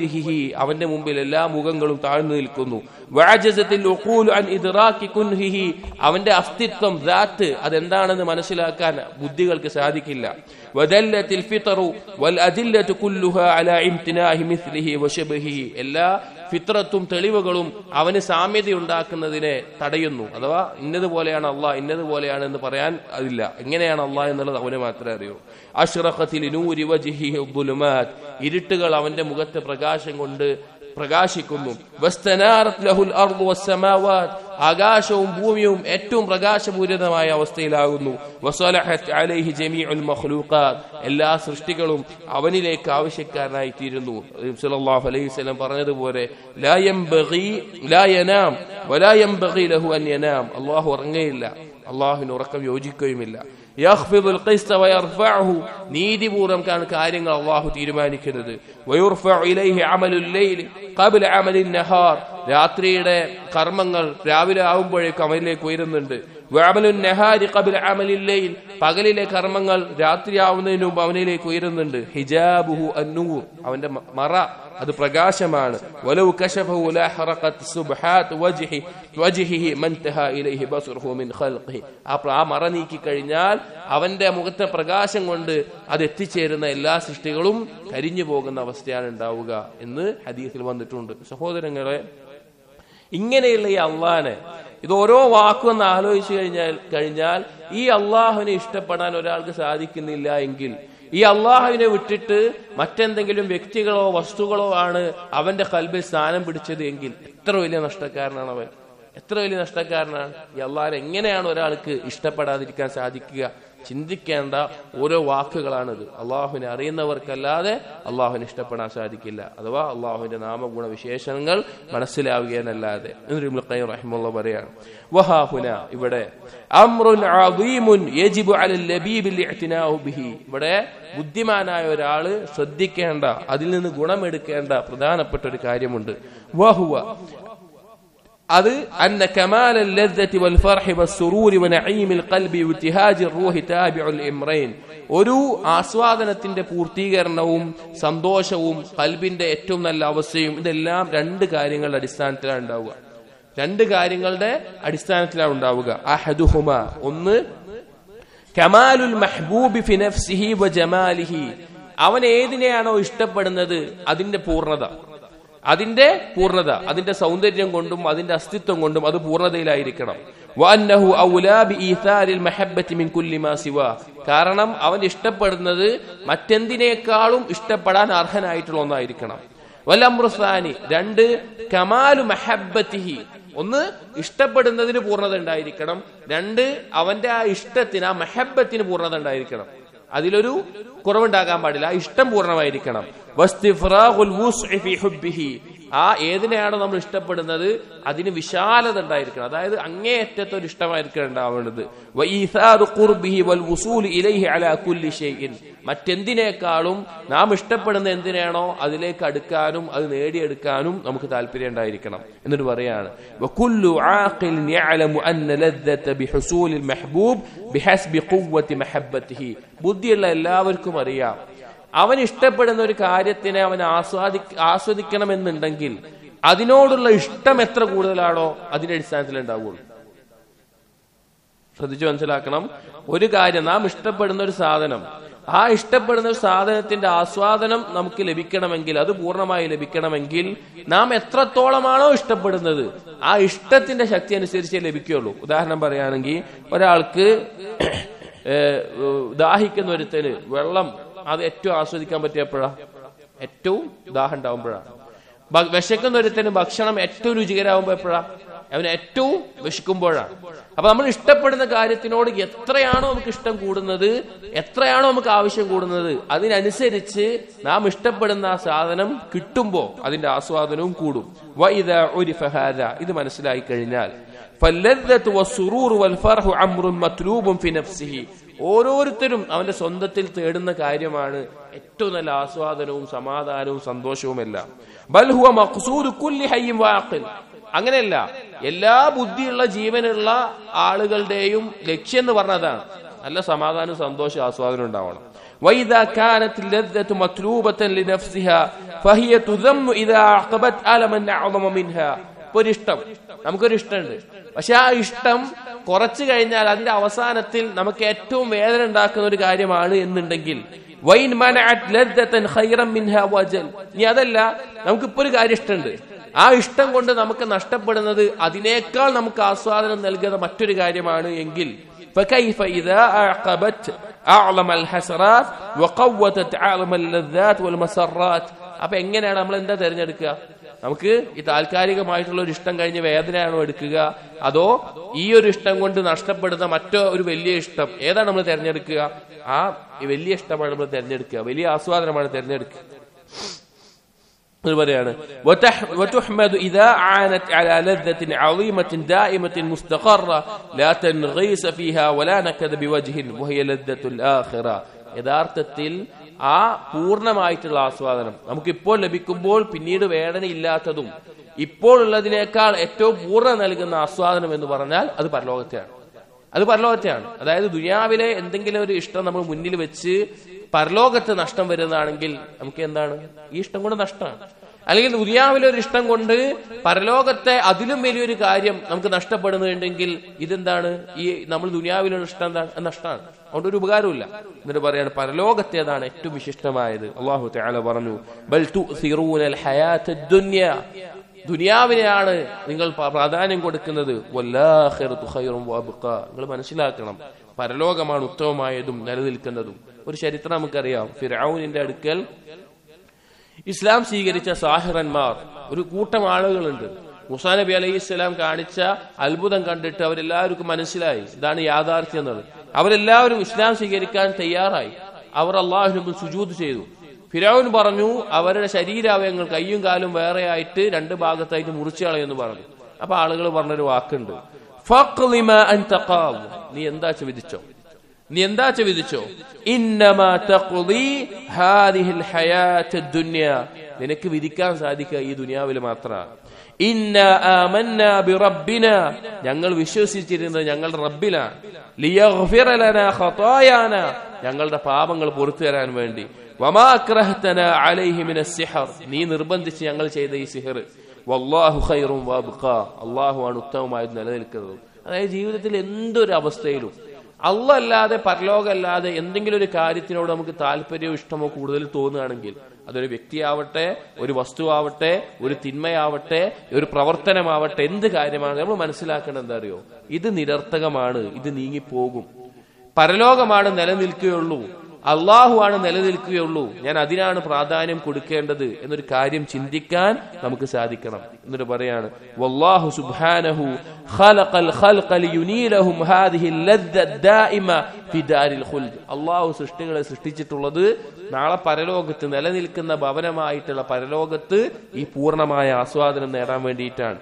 അവന്റെ മുമ്പിൽ എല്ലാ മുഖങ്ങളും താഴ്ന്നു നിൽക്കുന്നു വഅജസത്തിൽ ഉഖൂലു അൻ ഇദ്റാക്കി കുൻഹിഹി അവന്റെ അസ്തിത്വം ദാത്ത് അതെന്താണെന്ന് മനസ്സിലാക്കാൻ ബുദ്ധികൾക്ക് സാധിക്കില്ല വദല്ലത്തിൽ ഫിത്തറു വൽ അദില്ലതു കുല്ലുഹാ അലാ ഇംതിനാഹി മിസ്ലിഹി വശബഹിഹി എല്ലാ ഫിത്രത്തും തെളിവുകളും അവന് സാമ്യത ഉണ്ടാക്കുന്നതിനെ തടയുന്നു അഥവാ ഇന്നതുപോലെയാണ് അള്ളാഹ് ഇന്നതുപോലെയാണ് എന്ന് പറയാൻ അതില്ല എങ്ങനെയാണ് അള്ളാഹ് എന്നുള്ളത് അവന് മാത്രമേ അറിയൂ അഷ്റഖത്തിൽ നൂരി വജിഹി ദുലുമാത് ഇരുട്ടുകൾ അവന്റെ മുഖത്ത് പ്രകാശം കൊണ്ട് പ്രകാശിക്കുന്നു വസ്തനാറത് ലഹുൽ അർദു വസ്സമാവാത് ആകാശവും ഭൂമിയും ഏറ്റവും പ്രകാശപൂരിതമായ അവസ്ഥയിലാകുന്നു വസലഹത് അലൈഹി ജമീഉൽ മഖ്ലൂഖാത്ത് എല്ലാ സൃഷ്ടികളും അവനിലേക്ക് ആവശ്യക്കാരനായി തീരുന്നു സല്ലല്ലാഹു അലൈഹി വസല്ലം പറഞ്ഞതുപോലെ ലാ യംബഗി ലാ യനാം വലാ യംബഗി ലഹു അൻ യനാം അല്ലാഹു ഉറങ്ങയില്ല അള്ളാഹുവിന് ഉറക്കം യോജിക്കുകയുമില്ല യഖ്ഫിദുൽ ഖിസ്ത വയർഫഉഹു നീതിപൂർവ്വം കാര്യങ്ങൾ അള്ളാഹു തീരുമാനിക്കുന്നത് വയുർഫഉ ഇലൈഹി അമലുൽ ലൈൽ ഖബ്ല അമലിൻ നഹാർ രാത്രിയുടെ കർമ്മങ്ങൾ രാവിലെ ആവുമ്പോഴേക്കും അവനിലേക്ക് ഉയരുന്നുണ്ട് വഅമലുൻ നഹാരി ഖബ്ല അമലിൽ ലൈൽ പകലിലെ കർമ്മങ്ങൾ രാത്രിയാവുന്നതിന് മുമ്പ് അവനിലേക്ക് ഉയരുന്നുണ്ട് ഹിജാബുഹു അന്നൂർ അവന്റെ മറ അത് പ്രകാശമാണ് വലൗ കശഫഹു ലഹറഖത് സുബ്ഹാത് വജ്ഹി വജ്ഹിഹി മൻതഹ ഇലൈഹി ബസ്റുഹു മിൻ ഖൽഖിഹി ആ ആ മറ നീക്കി കഴിഞ്ഞാൽ അവന്റെ മുഖത്തെ പ്രകാശം കൊണ്ട് അത് എത്തിച്ചേരുന്ന എല്ലാ സൃഷ്ടികളും കരിഞ്ഞു പോകുന്ന അവസ്ഥയാണ് ഉണ്ടാവുക എന്ന് ഹദീസിൽ വന്നിട്ടുണ്ട് സഹോദരങ്ങളെ ഇങ്ങനെയുള്ള ഈ അള്ളാനെ ഇത് ഓരോ വാക്കും ഒന്ന് ആലോചിച്ചു കഴിഞ്ഞാൽ കഴിഞ്ഞാൽ ഈ അള്ളാഹുവിനെ ഇഷ്ടപ്പെടാൻ ഒരാൾക്ക് സാധിക്കുന്നില്ല എങ്കിൽ ഈ അള്ളാഹുവിനെ വിട്ടിട്ട് മറ്റെന്തെങ്കിലും വ്യക്തികളോ വസ്തുക്കളോ ആണ് അവന്റെ കൽബിൽ സ്ഥാനം പിടിച്ചത് എങ്കിൽ എത്ര വലിയ നഷ്ടക്കാരനാണ് അവൻ എത്ര വലിയ നഷ്ടക്കാരനാണ് ഈ അള്ളാഹിനെ എങ്ങനെയാണ് ഒരാൾക്ക് ഇഷ്ടപ്പെടാതിരിക്കാൻ സാധിക്കുക ചിന്തിക്കേണ്ട ഓരോ വാക്കുകളാണിത് അള്ളാഹുവിനെ അറിയുന്നവർക്കല്ലാതെ അള്ളാഹുവിനെ ഇഷ്ടപ്പെടാൻ സാധിക്കില്ല അഥവാ അള്ളാഹുവിന്റെ നാമഗുണ വിശേഷണങ്ങൾ മനസ്സിലാവുകയെന്നല്ലാതെ റഹിമുള്ള പറയാണ് വഹാഹുന ഇവിടെ അമ്രുൻ അദീമുൻ യജിബു അലൽ ലബീബിൽ ഇഅ്തിനാഉ ബിഹി ഇവിടെ ബുദ്ധിമാനായ ഒരാള് ശ്രദ്ധിക്കേണ്ട അതിൽ നിന്ന് ഗുണമെടുക്കേണ്ട പ്രധാനപ്പെട്ട ഒരു കാര്യമുണ്ട് വഹുവ അത് അന്ന കമാല ലദ്ദത്തി വൽ ഫർഹി വസ്സുറൂരി വനഈമിൽ ഖൽബി വഇത്തിഹാജി റൂഹി താബിഉൽ ഇംറൈൻ ഒരു ആസ്വാദനത്തിന്റെ പൂർത്തീകരണവും സന്തോഷവും കൽബിന്റെ ഏറ്റവും നല്ല അവസ്ഥയും ഇതെല്ലാം രണ്ട് കാര്യങ്ങളുടെ അടിസ്ഥാനത്തിലാണ് ഉണ്ടാവുക രണ്ട് കാര്യങ്ങളുടെ അടിസ്ഥാനത്തിലാണ് ഉണ്ടാവുക അഹദുഹുമ ഒന്ന് കമാലുൽ മഹ്ബൂബി ഫി നഫ്സിഹി വ ജമാലിഹി അവൻ ഏതിനെയാണോ ഇഷ്ടപ്പെടുന്നത് അതിന്റെ പൂർണ്ണത അതിന്റെ പൂർണ്ണത അതിന്റെ സൗന്ദര്യം കൊണ്ടും അതിന്റെ അസ്തിത്വം കൊണ്ടും അത് പൂർണ്ണതയിലായിരിക്കണം വഅന്നഹു ഔലാ ബിഈഥാരിൽ മഹബ്ബത്തി മിൻ കുല്ലി മാ സിവാ കാരണം അവൻ ഇഷ്ടപ്പെടുന്നത് മറ്റെന്തിനേക്കാളും ഇഷ്ടപ്പെടാൻ അർഹനായിട്ടുള്ള ഒന്നായിരിക്കണം വലംറുസാനി രണ്ട് കമാലു മഹബ്ബത്തിഹി ഒന്ന് ഇഷ്ടപ്പെടുന്നതിന് പൂർണ്ണത ഉണ്ടായിരിക്കണം രണ്ട് അവന്റെ ആ ഇഷ്ടത്തിന് ആ മെഹബത്തിന് പൂർണ്ണത ഉണ്ടായിരിക്കണം അതിലൊരു കുറവുണ്ടാകാൻ പാടില്ല ആ ഇഷ്ടം പൂർണ്ണമായിരിക്കണം വസ്തിഫ്രാഖുൽ വുസ്ഇ ഫി ഹുബ്ബിഹി ആ ഏതിനെയാണോ നമ്മൾ ഇഷ്ടപ്പെടുന്നത് അതിന് വിശാലത ഉണ്ടായിരിക്കണം അതായത് അങ്ങേയറ്റത്തെ ഒരു ഇഷ്ടമായിരിക്കണം ഉണ്ടാവേണ്ടത് വഈസാറു ഖുർബിഹി വൽ വുസൂൽ ഇലൈഹി അലാ കുല്ലി ഷൈഇൻ മറ്റെന്തിനേക്കാളും നാം ഇഷ്ടപ്പെടുന്ന എന്തിനാണോ അതിലേക്ക് അടുക്കാനും അത് നേടിയെടുക്കാനും നമുക്ക് താല്പര്യം ഉണ്ടായിരിക്കണം എന്നിട്ട് പറയാണ് വകുല്ലു ആഖിൽ യഅലമു അന്ന ലദ്ദത ബിഹുസൂലിൽ മെഹബൂബ് ബിഹസ്ബി ഖുവ്വതി മഹബ്ബതിഹി ബുദ്ധിയുള്ള എല്ലാവർക്കും അറിയാം അവൻ ഇഷ്ടപ്പെടുന്ന ഒരു കാര്യത്തിനെ അവൻ ആസ്വാദി ആസ്വദിക്കണമെന്നുണ്ടെങ്കിൽ അതിനോടുള്ള ഇഷ്ടം എത്ര കൂടുതലാണോ അതിന്റെ അടിസ്ഥാനത്തിൽ ഉണ്ടാവുള്ളൂ ശ്രദ്ധിച്ചു മനസ്സിലാക്കണം ഒരു കാര്യം നാം ഇഷ്ടപ്പെടുന്ന ഒരു സാധനം ആ ഇഷ്ടപ്പെടുന്ന ഒരു സാധനത്തിന്റെ ആസ്വാദനം നമുക്ക് ലഭിക്കണമെങ്കിൽ അത് പൂർണ്ണമായി ലഭിക്കണമെങ്കിൽ നാം എത്രത്തോളമാണോ ഇഷ്ടപ്പെടുന്നത് ആ ഇഷ്ടത്തിന്റെ ശക്തി അനുസരിച്ചേ ലഭിക്കുകയുള്ളൂ ഉദാഹരണം പറയുകയാണെങ്കിൽ ഒരാൾക്ക് ദാഹിക്കുന്ന ഒരുത്തന് വെള്ളം അത് ഏറ്റവും ആസ്വദിക്കാൻ പറ്റിയപ്പോഴാ ഏറ്റവും ദാഹം ഉണ്ടാവുമ്പോഴാണ് വിശക്കുന്ന ഒരുത്തന് ഭക്ഷണം ഏറ്റവും രുചികരാകുമ്പോ എപ്പോഴാ അവന് ഏറ്റവും വിശക്കുമ്പോഴാണ് അപ്പൊ നമ്മൾ ഇഷ്ടപ്പെടുന്ന കാര്യത്തിനോട് എത്രയാണോ നമുക്ക് ഇഷ്ടം കൂടുന്നത് എത്രയാണോ നമുക്ക് ആവശ്യം കൂടുന്നത് അതിനനുസരിച്ച് നാം ഇഷ്ടപ്പെടുന്ന ആ സാധനം കിട്ടുമ്പോ അതിന്റെ ആസ്വാദനവും കൂടും വൈദ ഒരു ഫഹാര ഇത് മനസ്സിലായി കഴിഞ്ഞാൽ ഓരോരുത്തരും അവന്റെ സ്വന്തത്തിൽ തേടുന്ന കാര്യമാണ് ഏറ്റവും നല്ല ആസ്വാദനവും സമാധാനവും സന്തോഷവും എല്ലാം ബൽഹുവ മഖ്സൂദ് കുല്ലി ഹയ്യും വാഖിൽ അങ്ങനെയല്ല എല്ലാ ബുദ്ധിയുള്ള ജീവനുള്ള ആളുകളുടെയും ലക്ഷ്യം എന്ന് പറഞ്ഞതാണ് നല്ല സമാധാനവും സന്തോഷവും ആസ്വാദനം ഉണ്ടാവണം وإذا كانت اللذة مطلوبة لنفسها فهي تذم إذا عقبت ألما أعظم منها ഒരു ഇഷ്ടം നമുക്കൊരു ഇഷ്ടമുണ്ട് പക്ഷെ ആ ഇഷ്ടം കുറച്ചു കഴിഞ്ഞാൽ അതിന്റെ അവസാനത്തിൽ നമുക്ക് ഏറ്റവും വേദന ഉണ്ടാക്കുന്ന ഒരു കാര്യമാണ് എന്നുണ്ടെങ്കിൽ വൈൻ മനഅത് ലദ്ദതൻ ഖൈറൻ മിൻഹാ വജൽ ഇനി അതല്ല നമുക്കിപ്പോ ഒരു കാര്യം ഇഷ്ടമുണ്ട് ആ ഇഷ്ടം കൊണ്ട് നമുക്ക് നഷ്ടപ്പെടുന്നത് അതിനേക്കാൾ നമുക്ക് ആസ്വാദനം നൽകുന്ന മറ്റൊരു കാര്യമാണ് എങ്കിൽ فكيف إذا أعقبت أعظم الحسرات وقوتت أعظم اللذات والمسرات അപ്പൊ എങ്ങനെയാണ് നമ്മൾ എന്താ തിരഞ്ഞെടുക്കുക നമുക്ക് ഈ താൽക്കാലികമായിട്ടുള്ള ഒരു ഇഷ്ടം കഴിഞ്ഞ് വേദനയാണോ എടുക്കുക അതോ ഈ ഒരു ഇഷ്ടം കൊണ്ട് നഷ്ടപ്പെടുന്ന മറ്റോ ഒരു വലിയ ഇഷ്ടം ഏതാണ് നമ്മൾ തിരഞ്ഞെടുക്കുക ആ വലിയ ഇഷ്ടമാണ് നമ്മൾ തിരഞ്ഞെടുക്കുക വലിയ ആസ്വാദനമാണ് തിരഞ്ഞെടുക്കുക ഇത് പറയാണ് وتح- وتحمد إذا عانت على لذة عظيمة دائمة مستقرة لا تنغيس فيها ولا نكد بوجه وهي لذة الآخرة യഥാർത്ഥത്തിൽ ആ പൂർണ്ണമായിട്ടുള്ള ആസ്വാദനം നമുക്കിപ്പോൾ ലഭിക്കുമ്പോൾ പിന്നീട് വേദനയില്ലാത്തതും ഇപ്പോൾ ഉള്ളതിനേക്കാൾ ഏറ്റവും പൂർണ്ണ നൽകുന്ന ആസ്വാദനം എന്ന് പറഞ്ഞാൽ അത് പരലോകത്തെയാണ് അത് പരലോകത്തെയാണ് അതായത് ദുനിയാവിലെ എന്തെങ്കിലും ഒരു ഇഷ്ടം നമ്മൾ മുന്നിൽ വെച്ച് പരലോകത്ത് നഷ്ടം വരുന്നതാണെങ്കിൽ നമുക്ക് എന്താണ് ഈ ഇഷ്ടം കൊണ്ട് നഷ്ടമാണ് അല്ലെങ്കിൽ ദുനിയാവിലെ ഒരു ഇഷ്ടം കൊണ്ട് പരലോകത്തെ അതിലും വലിയൊരു കാര്യം നമുക്ക് നഷ്ടപ്പെടുന്നുണ്ടെങ്കിൽ ഇതെന്താണ് ഈ നമ്മൾ ദുനിയാവിലുള്ള ഇഷ്ടം എന്താണ് അത് നഷ്ടമാണ് അതുകൊണ്ട് ഒരു ഉപകാരമില്ല എന്നിട്ട് പറയാണ് പരലോകത്തേതാണ് ഏറ്റവും വിശിഷ്ടമായത് അള്ളാഹു തആല പറഞ്ഞു ബൽ തുസിറൂനൽ ഹയാത്തദ് ദുനിയ ദുനിയാവിനെയാണ് നിങ്ങൾ പ- പ്രാധാന്യം കൊടുക്കുന്നത് വല്ലാഖിറത്തു ഖൈറും വഅബ്ഖ. നിങ്ങൾ മനസ്സിലാക്കണം പരലോകമാണ് ഉത്തമമായതും നിലനിൽക്കുന്നതും ഒരു ചരിത്രം നമുക്കറിയാം ഫിറൌനിന്റെ അടുക്കൽ ഇസ്ലാം സ്വീകരിച്ച സാഹിറന്മാർ ഒരു കൂട്ടം ആളുകളുണ്ട് മുസാ നബി അലൈഹി ഇസ്ലാം കാണിച്ച അത്ഭുതം കണ്ടിട്ട് അവരെല്ലാവർക്കും മനസ്സിലായി ഇതാണ് യാഥാർത്ഥ്യം എന്നത് അവരെല്ലാവരും ഇസ്ലാം സ്വീകരിക്കാൻ തയ്യാറായി അവർ അള്ളാഹുവിന് മുമ്പിൽ സുജൂദ് ചെയ്തു ഫിറൌൻ പറഞ്ഞു അവരുടെ ശരീരാവയങ്ങൾ കയ്യും കാലും വേറെയായിട്ട് രണ്ട് ഭാഗത്തായിട്ട് മുറിച്ചു കളയെന്ന് പറഞ്ഞു അപ്പൊ ആളുകൾ പറഞ്ഞൊരു വാക്കുണ്ട് "ഫഖ്ലി മാ അൻത ഖാദ്." നീ എന്താ വിധിച്ചോ നീ എന്താ വിധിച്ചോ ഇന്നമാ തഖ്ദി ഹാദിഹിൽ ഹയാത്തദ് ദുനിയ നിനക്ക് വിധിക്കാൻ സാധിക്കുക ഈ ദുനിയാവിൽ മാത്രമാണ് ഇന്ന ആമന്ന ബിറബ്ബിന ഞങ്ങൾ വിശ്വസിച്ചിരുന്നത് ഞങ്ങളുടെ റബ്ബിലാണ് ലിയഗ്ഫിറ ലനാ ഖതായാന ഞങ്ങളുടെ പാപങ്ങൾ പുറത്തു തരാൻ വേണ്ടി വമാ അക്രഹ്തന അലൈഹി മിനസ് സിഹർ നീ നിർബന്ധിച്ച് ഞങ്ങൾ ചെയ്ത ഈ സിഹർ വല്ലാഹു ഖൈറും വഅബ്ഖ അല്ലാഹു ആണ് ഉത്തമമായത് നിലനിൽക്കുന്നത് അതായത് ജീവിതത്തിൽ എന്തൊരു അവസ്ഥയിലും അല്ലല്ലാതെ പരലോകമല്ലാതെ എന്തെങ്കിലും ഒരു കാര്യത്തിനോട് നമുക്ക് താല്പര്യമോ ഇഷ്ടമോ കൂടുതൽ തോന്നുകയാണെങ്കിൽ അതൊരു വ്യക്തിയാവട്ടെ ഒരു വസ്തുവാവട്ടെ ഒരു തിന്മയാവട്ടെ ഒരു പ്രവർത്തനമാവട്ടെ എന്ത് കാര്യമാണ് നമ്മൾ മനസ്സിലാക്കേണ്ടത് എന്താ അറിയോ ഇത് നിരർത്ഥകമാണ് ഇത് നീങ്ങിപ്പോകും പരലോകമാണ് നിലനിൽക്കുകയുള്ളൂ അള്ളാഹു ആണ് നിലനിൽക്കുകയുള്ളൂ ഞാൻ അതിനാണ് പ്രാധാന്യം കൊടുക്കേണ്ടത് എന്നൊരു കാര്യം ചിന്തിക്കാൻ നമുക്ക് സാധിക്കണം എന്നിട്ട് പറയാണ് വല്ലാഹു സുബ്ഹാനഹു ഖലഖൽ ഖൽഖ ലിയുനീലഹും ഹാദിഹി ലദ്ദ ദായിമ ഫി ദാരിൽ ഖുൽദ് അള്ളാഹു സൃഷ്ടികളെ സൃഷ്ടിച്ചിട്ടുള്ളത് നാളെ പരലോകത്ത് നിലനിൽക്കുന്ന ഭവനമായിട്ടുള്ള പരലോകത്ത് ഈ പൂർണ്ണമായ ആസ്വാദനം നേടാൻ വേണ്ടിയിട്ടാണ്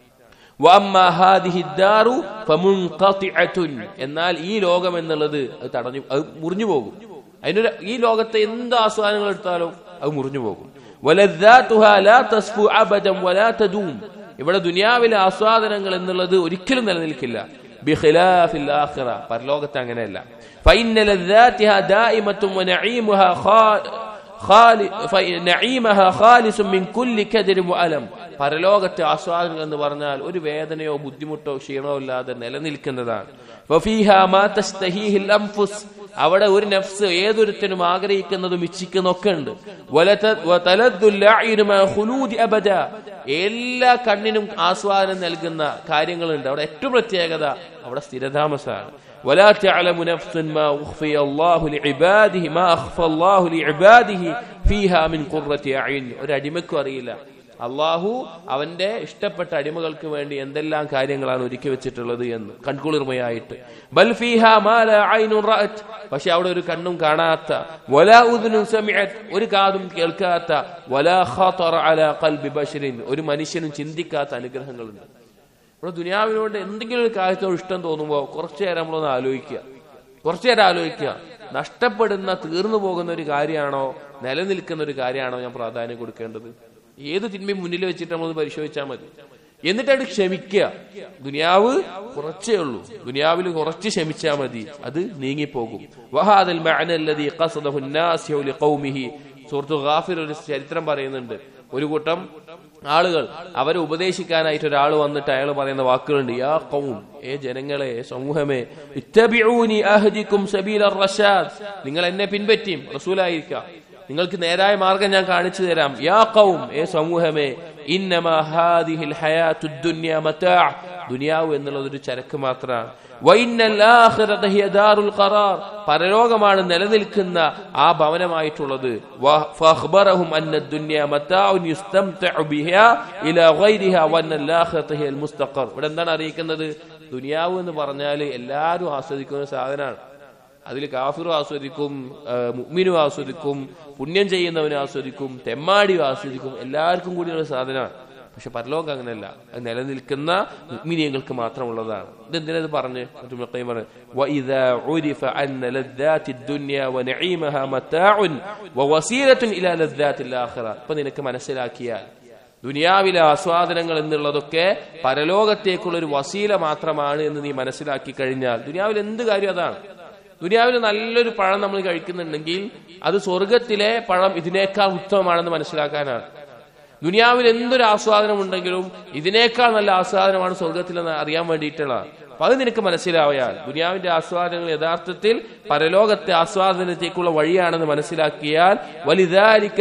വഅമ്മാ ഹാദിഹി ദാറു ഫമുൻഖതിഅതുൻ എന്നാൽ ഈ ലോകം എന്നുള്ളത് അത് തടഞ്ഞു അത് മുറിഞ്ഞു പോകും അതിനൊരു ഈ ലോകത്തെ എന്ത് ആസ്വാദനങ്ങൾ എടുത്താലും അത് മുറിഞ്ഞു പോകും വലദ്ദാതുഹാ ലാ തസ്ഫു അബദൻ വലാ തദൂം ഇവിടെ ദുനിയാവിലെ ആസ്വാദനങ്ങൾ എന്നുള്ളത് ഒരിക്കലും നിലനിൽക്കില്ല ബിഖിലാഫിൽ ആഖിറ പരലോകത്ത് അങ്ങനെയല്ല ഫഇന്ന ലദ്ദാതിഹാ ദായിമത്തും വനഈമുഹാ ഖാ ഖാലി ഫ- നഈമഹ ഖാലിസും മിൻ കുല്ലി കദരിൻ വഅലം പരലോകത്തെ ആസ്വാദനം എന്ന് പറഞ്ഞാൽ ഒരു വേദനയോ ബുദ്ധിമുട്ടോ ക്ഷീണമോ ഇല്ലാതെ നിലനിൽക്കുന്നതാണ് വഫീഹാ മാ തസ്തഹീഹിൽ അൻഫുസ് അവിടെ ഒരു നഫ്സ് ഏതൊരുത്തനും ആഗ്രഹിക്കുന്നതും ഇച്ഛിക്കുന്നതും ഒക്കെ ഉണ്ട് വലത- വതലദ്ദുൽ അഅ്യുനു മാ ഖുലൂദി അബദ എല്ലാ കണ്ണിനും ആസ്വാദനം നൽകുന്ന കാര്യങ്ങളുണ്ട് അവിടെ ഏറ്റവും പ്രത്യേകത അവിടെ സ്ഥിരതാമസമാണ് ولا تعلم نفس ما أخفي الله لعباده ما أخفى الله لعباده فيها من قرة أعين ഒരു അടിമക്കും അറിയില്ല അള്ളാഹു അവന്റെ ഇഷ്ടപ്പെട്ട അടിമകൾക്ക് വേണ്ടി എന്തെല്ലാം കാര്യങ്ങളാണ് ഒരുക്കി വെച്ചിട്ടുള്ളത് എന്ന് കൺകുളിർമയായിട്ട് ബൽ ഫീഹ മാ ലാ ഐനുൻ റഅത് പക്ഷെ അവിടെ ഒരു കണ്ണും കാണാത്ത വലാ ഉദ്നുൻ സമിഅത് ഒരു കാതും കേൾക്കാത്ത വലാ ഖാതറ അലാ ഖൽബി ബശരിൻ ഒരു മനുഷ്യനും ചിന്തിക്കാത്ത അനുഗ്രഹങ്ങളുണ്ട് ഇവിടെ ദുനിയാവിനോട് എന്തെങ്കിലും ഒരു കാര്യത്തോട് ഇഷ്ടം തോന്നുമ്പോൾ കുറച്ചു നേരം നമ്മളൊന്ന് ആലോചിക്കുക കുറച്ചു നേരം ആലോചിക്കുക നഷ്ടപ്പെടുന്ന തീർന്നു പോകുന്ന ഒരു കാര്യമാണോ നിലനിൽക്കുന്ന ഒരു കാര്യമാണോ ഞാൻ പ്രാധാന്യം കൊടുക്കേണ്ടത് ഏത് തിന്മയും മുന്നിൽ വെച്ചിട്ട് നമ്മളൊന്ന് പരിശോധിച്ചാൽ മതി എന്നിട്ടത് ക്ഷമിക്കുക ദുനിയാവ് കുറച്ചേ ഉള്ളൂ ദുനിയാവിൽ കുറച്ച് ക്ഷമിച്ചാൽ മതി അത് നീങ്ങിപ്പോകും വഹാദൽ മഅനല്ലദീ ഖസദഹു الناس لقومه സൂറത്തു ഗാഫിർ ഒരു ചരിത്രം പറയുന്നുണ്ട് ഒരു കൂട്ടം ആളുകൾ അവരെ ഉപദേശിക്കാനായിട്ട് ഒരാൾ വന്നിട്ട് അയാൾ പറയുന്ന വാക്കുകളുണ്ട് യാ കൗം ഏ ജനങ്ങളെ സമൂഹമേ ഇത്തബിഊനി അഹദിക്കും സബീല റഷാദ് നിങ്ങൾ എന്നെ പിൻപറ്റിയും റസൂലായിരിക്കാം നിങ്ങൾക്ക് നേരായ മാർഗം ഞാൻ കാണിച്ചു തരാം യാ കൗം ഏ സമൂഹമേ ഇന്നമാ ഹാദിഹിൽ ഹയാത്തുദ് ദുനിയ മതാ ദുനിയാവ് എന്നുള്ളത് ഒരു ചരക്ക് മാത്രമാണ് വൈന്നൽ ആഖിറത ഹിയ ദാറുൽ ഖറാർ പരലോകമാണ് നിലനിൽക്കുന്ന ആ ഭവനമായിട്ടുള്ളത് വ- ഫഅഖ്ബറഹും അന്ന ദുനിയ മതാഉൻ യുസ്തംതഉ ബിഹാ ഇലാ ഗൈരിഹാ വന്നൽ ആഖിറത ഹിയൽ മുസ്തഖർ ഇവിടെ എന്താണ് അറിയിക്കുന്നത് ദുനിയാവ് എന്ന് പറഞ്ഞാൽ എല്ലാവരും ആസ്വദിക്കുന്ന സാധനമാണ് അതിൽ കാഫിറും ആസ്വദിക്കും ആ, മുഅ്മിനും ആസ്വദിക്കും പുണ്യം ചെയ്യുന്നവനും ആസ്വദിക്കും തെമ്മാടിയും ആസ്വദിക്കും എല്ലാവർക്കും കൂടിയുള്ള സാധനമാണ് പക്ഷെ പരലോകം അങ്ങനെയല്ല അത് നിലനിൽക്കുന്ന മുഅ്മിനീയങ്ങൾക്ക് മാത്രമുള്ളതാണ് ഇതെന്തിനാ ഇത് പറഞ്ഞ് മറ്റു മുഖ്യം പറഞ്ഞു وَإِذَا عُرِفَ أَنَّ لَذَّاتِ الدُّنْيَا وَنَعِيمَهَا مَتَاعٌ وَوَسِيلَةٌ إِلَى لَذَّاتِ الْآخِرَةِ ഇപ്പൊ നിനക്ക് മനസ്സിലാക്കിയാൽ ദുനിയാവിലെ ആസ്വാദനങ്ങൾ എന്നുള്ളതൊക്കെ പരലോകത്തേക്കുള്ള ഒരു വസീല മാത്രമാണ് എന്ന് നീ മനസ്സിലാക്കി കഴിഞ്ഞാൽ ദുനിയാവിൽ എന്ത് കാര്യം അതാണ് ദുനിയാവിൽ നല്ലൊരു പഴം നമ്മൾ കഴിക്കുന്നുണ്ടെങ്കിൽ അത് സ്വർഗത്തിലെ പഴം ഇതിനേക്കാൾ ഉത്തമമാണെന്ന് മനസ്സിലാക്കാനാണ് ദുനിയാവിൽ എന്തൊരു ആസ്വാദനം ഉണ്ടെങ്കിലും ഇതിനേക്കാൾ നല്ല ആസ്വാദനമാണ് സ്വർഗത്തിലെന്ന് അറിയാൻ വേണ്ടിയിട്ടുള്ളതാണ് അപ്പൊ അത് നിനക്ക് മനസ്സിലാവയാൽ ദുനിയാവിന്റെ ആസ്വാദനങ്ങൾ യഥാർത്ഥത്തിൽ പരലോകത്തെ ആസ്വാദനത്തേക്കുള്ള വഴിയാണെന്ന് മനസ്സിലാക്കിയാൽ വലുതാരിക്ക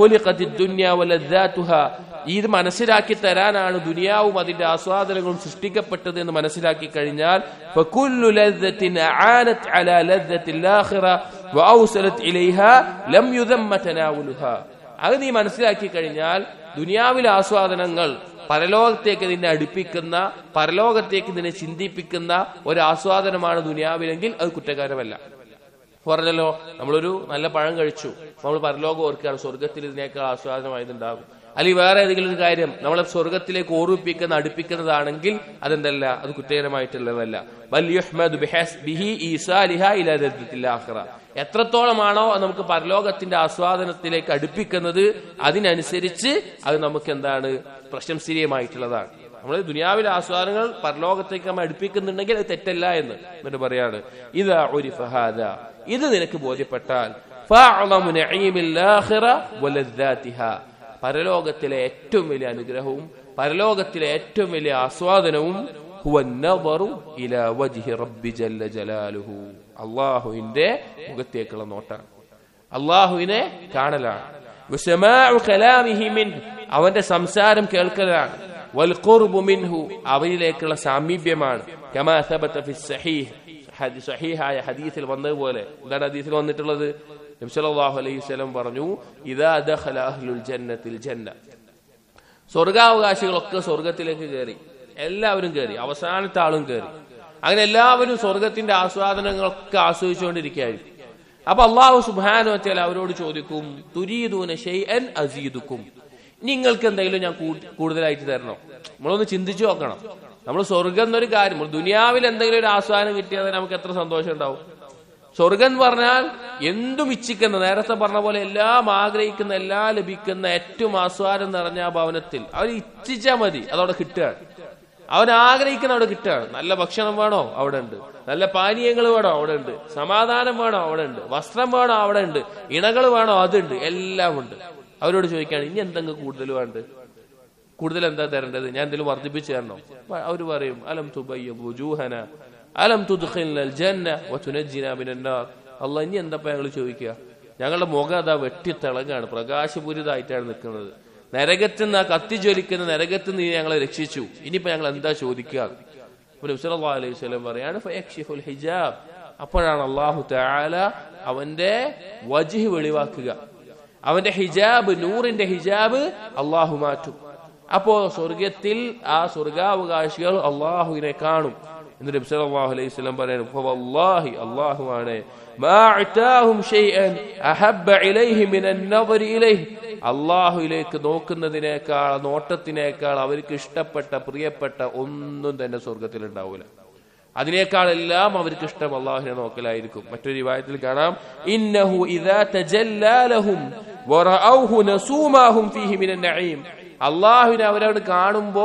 ഇത് മനസ്സിലാക്കി തരാനാണ് ദുനിയാവും അതിന്റെ ആസ്വാദനങ്ങളും സൃഷ്ടിക്കപ്പെട്ടത് എന്ന് മനസ്സിലാക്കി കഴിഞ്ഞാൽ فكل لذة أعانت على لذة الآخرة وأوصلت إليها لم يذم تناولها അത് നീ മനസ്സിലാക്കി കഴിഞ്ഞാൽ ദുനിയാവിലെ ആസ്വാദനങ്ങൾ പരലോകത്തേക്ക് നിന്നെ അടുപ്പിക്കുന്ന പരലോകത്തേക്ക് നിന്നെ ചിന്തിപ്പിക്കുന്ന ഒരു ആസ്വാദനമാണ് ദുനിയാവിലെങ്കിൽ അത് കുറ്റകാരമല്ല പറഞ്ഞല്ലോ നമ്മളൊരു നല്ല പഴം കഴിച്ചു നമ്മൾ പരലോകം ഓർക്കുകയാണ് സ്വർഗത്തിൽ ഇതിനേക്കാൾ ആസ്വാദനമായതുണ്ടാകും അല്ലെങ്കിൽ വേറെ ഏതെങ്കിലും ഒരു കാര്യം നമ്മളെ സ്വർഗത്തിലേക്ക് ഓർമ്മിപ്പിക്കുന്ന അടുപ്പിക്കുന്നതാണെങ്കിൽ അതെന്തല്ല അത് കുറ്റകരമായിട്ടുള്ളതല്ല ബൽ യുഹ്മദു ബിഹസ് ബിഹി ഈസാലിഹ ഇലാ ദദ്ദത്തിൽ ആഖിറ. എത്രത്തോളമാണോ അത് നമുക്ക് പരലോകത്തിന്റെ ആസ്വാദനത്തിലേക്ക് അടുപ്പിക്കുന്നത് അതിനനുസരിച്ച് അത് നമുക്ക് എന്താണ് പ്രശംസനീയമായിട്ടുള്ളതാണ് നമ്മൾ ദുനിയാവിലെ ആസ്വാദനങ്ങൾ പരലോകത്തേക്ക് നമ്മൾ അടുപ്പിക്കുന്നുണ്ടെങ്കിൽ അത് തെറ്റല്ല എന്ന് എന്നിട്ട് പറയാണ് ഇതാ ഒരു ഫഹാദ ഇത് നിനക്ക് ബോധ്യപ്പെട്ടാൽ ഫഅളമു നഈമിൽ ആഖിറ വലദ്ദാതിഹ. പരലോകത്തിലെ ഏറ്റവും വലിയ അനുഗ്രഹവും പരലോകത്തിലെ ഏറ്റവും വലിയ ആസ്വാദനവും ഹുവ النظر ഇലാ വജ്ഹി റബ്ബി ജല്ല ജലാലുഹു അള്ളാഹുവിന്റെ മുഖത്തേക്കുള്ള നോട്ടാണ് അള്ളാഹുവിനെ കാണലാണ് വസമാഉ കലാമിഹി മിൻഹു. അവന്റെ സംസാരം കേൾക്കലാണ് വൽഖുർബു മിൻഹു അവനിലേക്കുള്ള സാമീപ്യമാണ് കമാ സബത ഫി സഹീഹ് ഹദി- സഹീഹായ ഹദീസിൽ വന്നതുപോലെ എന്താണ് ഹദീസിൽ വന്നിട്ടുള്ളത് നബി സല്ലല്ലാഹു അലൈഹി വസല്ലം പറഞ്ഞു ഇദാ ദഖല അഹ്ലുൽ ജന്നത്തിൽ ജന്ന സ്വർഗാവകാശികളൊക്കെ സ്വർഗത്തിലേക്ക് കയറി എല്ലാവരും കയറി അവസാനത്തെ ആളും കയറി അങ്ങനെ എല്ലാവരും സ്വർഗത്തിന്റെ ആസ്വാദനങ്ങളൊക്കെ ആസ്വദിച്ചുകൊണ്ടിരിക്കുകയായിരിക്കും അപ്പൊ അള്ളാഹു സുബാനു വെച്ചാൽ അവരോട് ചോദിക്കും തുരീദൂന ഷെയ്അൻ അസീദുക്കും നിങ്ങൾക്ക് എന്തെങ്കിലും ഞാൻ കൂട്ടി- കൂടുതലായിട്ട് തരണോ നമ്മളൊന്ന് ചിന്തിച്ചു നോക്കണം നമ്മൾ സ്വർഗം എന്നൊരു കാര്യം നമ്മൾ ദുനിയാവിൽ എന്തെങ്കിലും ഒരു ആസ്വാദനം കിട്ടിയാൽ നമുക്ക് എത്ര സന്തോഷം ഉണ്ടാവും സ്വർഗം എന്ന് പറഞ്ഞാൽ എന്തും ഇച്ഛിക്കുന്ന നേരത്തെ പറഞ്ഞ പോലെ എല്ലാം ആഗ്രഹിക്കുന്ന എല്ലാം ലഭിക്കുന്ന ഏറ്റവും ആസ്വാദം നിറഞ്ഞ ആ ഭവനത്തിൽ അവൻ ഇച്ഛിച്ചാൽ മതി അതവിടെ കിട്ടുകയാണ് അവൻ ആഗ്രഹിക്കുന്ന അവിടെ കിട്ടുകയാണ് നല്ല ഭക്ഷണം വേണോ അവിടെ ഉണ്ട് നല്ല പാനീയങ്ങൾ വേണോ അവിടെ ഉണ്ട് സമാധാനം വേണോ അവിടെ ഉണ്ട് വസ്ത്രം വേണോ അവിടെ ഉണ്ട് ഇണകൾ വേണോ അതുണ്ട് എല്ലാം ഉണ്ട് അവരോട് ചോദിക്കുകയാണ് ഇനി എന്തെങ്കിലും കൂടുതൽ വേണ്ട കൂടുതൽ എന്താ തരേണ്ടത് ഞാൻ എന്തെങ്കിലും വർദ്ധിപ്പിച്ചു തരണോ അവർ പറയും അലം തുബയ്യ വുജൂഹന അലം തുദ്ഖിൽനൽ ജന്ന വതുനജ്ജിന മിനൻ നാർ അല്ലാഹ് ഇനി എന്താ ഞങ്ങൾ ചോദിക്കുക ഞങ്ങളുടെ മുഖം അതാ വെട്ടിത്തിളങ്ങാണ് പ്രകാശപൂരിതായിട്ടാണ് നിൽക്കുന്നത് നരകത്തിൽ നിന്ന് ആ കത്തിജ്വലിക്കുന്ന നരകത്തിൽ നിന്ന് നീ ഞങ്ങളെ രക്ഷിച്ചു ഇനിയിപ്പോ ഞങ്ങൾ എന്താ ചോദിക്കുക അപ്പോൾ നബി സല്ലല്ലാഹു അലൈഹി വസല്ലം പറയാണ് ഫയക്ഷിഫുൽ ഹിജാബ് അപ്പോഴാണ് അള്ളാഹു തആല അവന്റെ വജ്ഹ് വെളിവാക്കുക അവന്റെ ഹിജാബ് നൂറിന്റെ ഹിജാബ് അള്ളാഹു മാറ്റും അപ്പോ സ്വർഗത്തിൽ ആ സ്വർഗാവകാശികൾ അള്ളാഹുവിനെ കാണും എന്നിട്ട് നബി സല്ലല്ലാഹു അലൈഹി വസല്ലം പറയുന്നു ഫവല്ലാഹി അള്ളാഹുവാണ് മാ അതാഹും ഷൈഅൻ അഹബ്ബ ഇലൈഹി മിനൻ നദരി ഇലൈഹി അള്ളാഹുവിലേക്ക് നോക്കുന്നതിനേക്കാൾ നോട്ടത്തിനേക്കാൾ അവർക്ക് ഇഷ്ടപ്പെട്ട പ്രിയപ്പെട്ട ഒന്നും തന്നെ സ്വർഗത്തിൽ ഉണ്ടാവില്ല അതിനേക്കാളെല്ലാം അവർക്ക് ഇഷ്ടം അള്ളാഹുവിനെ നോക്കലായിരിക്കും മറ്റൊരു വിവാഹത്തിൽ കാണാം ഇന്നഹു ഇദാ തജല്ലാലഹും വറഔഹു നസൂമാഹും ഫീഹി മിനൻ നഈം അള്ളാഹുവിനെ അവരവിടെ കാണുമ്പോ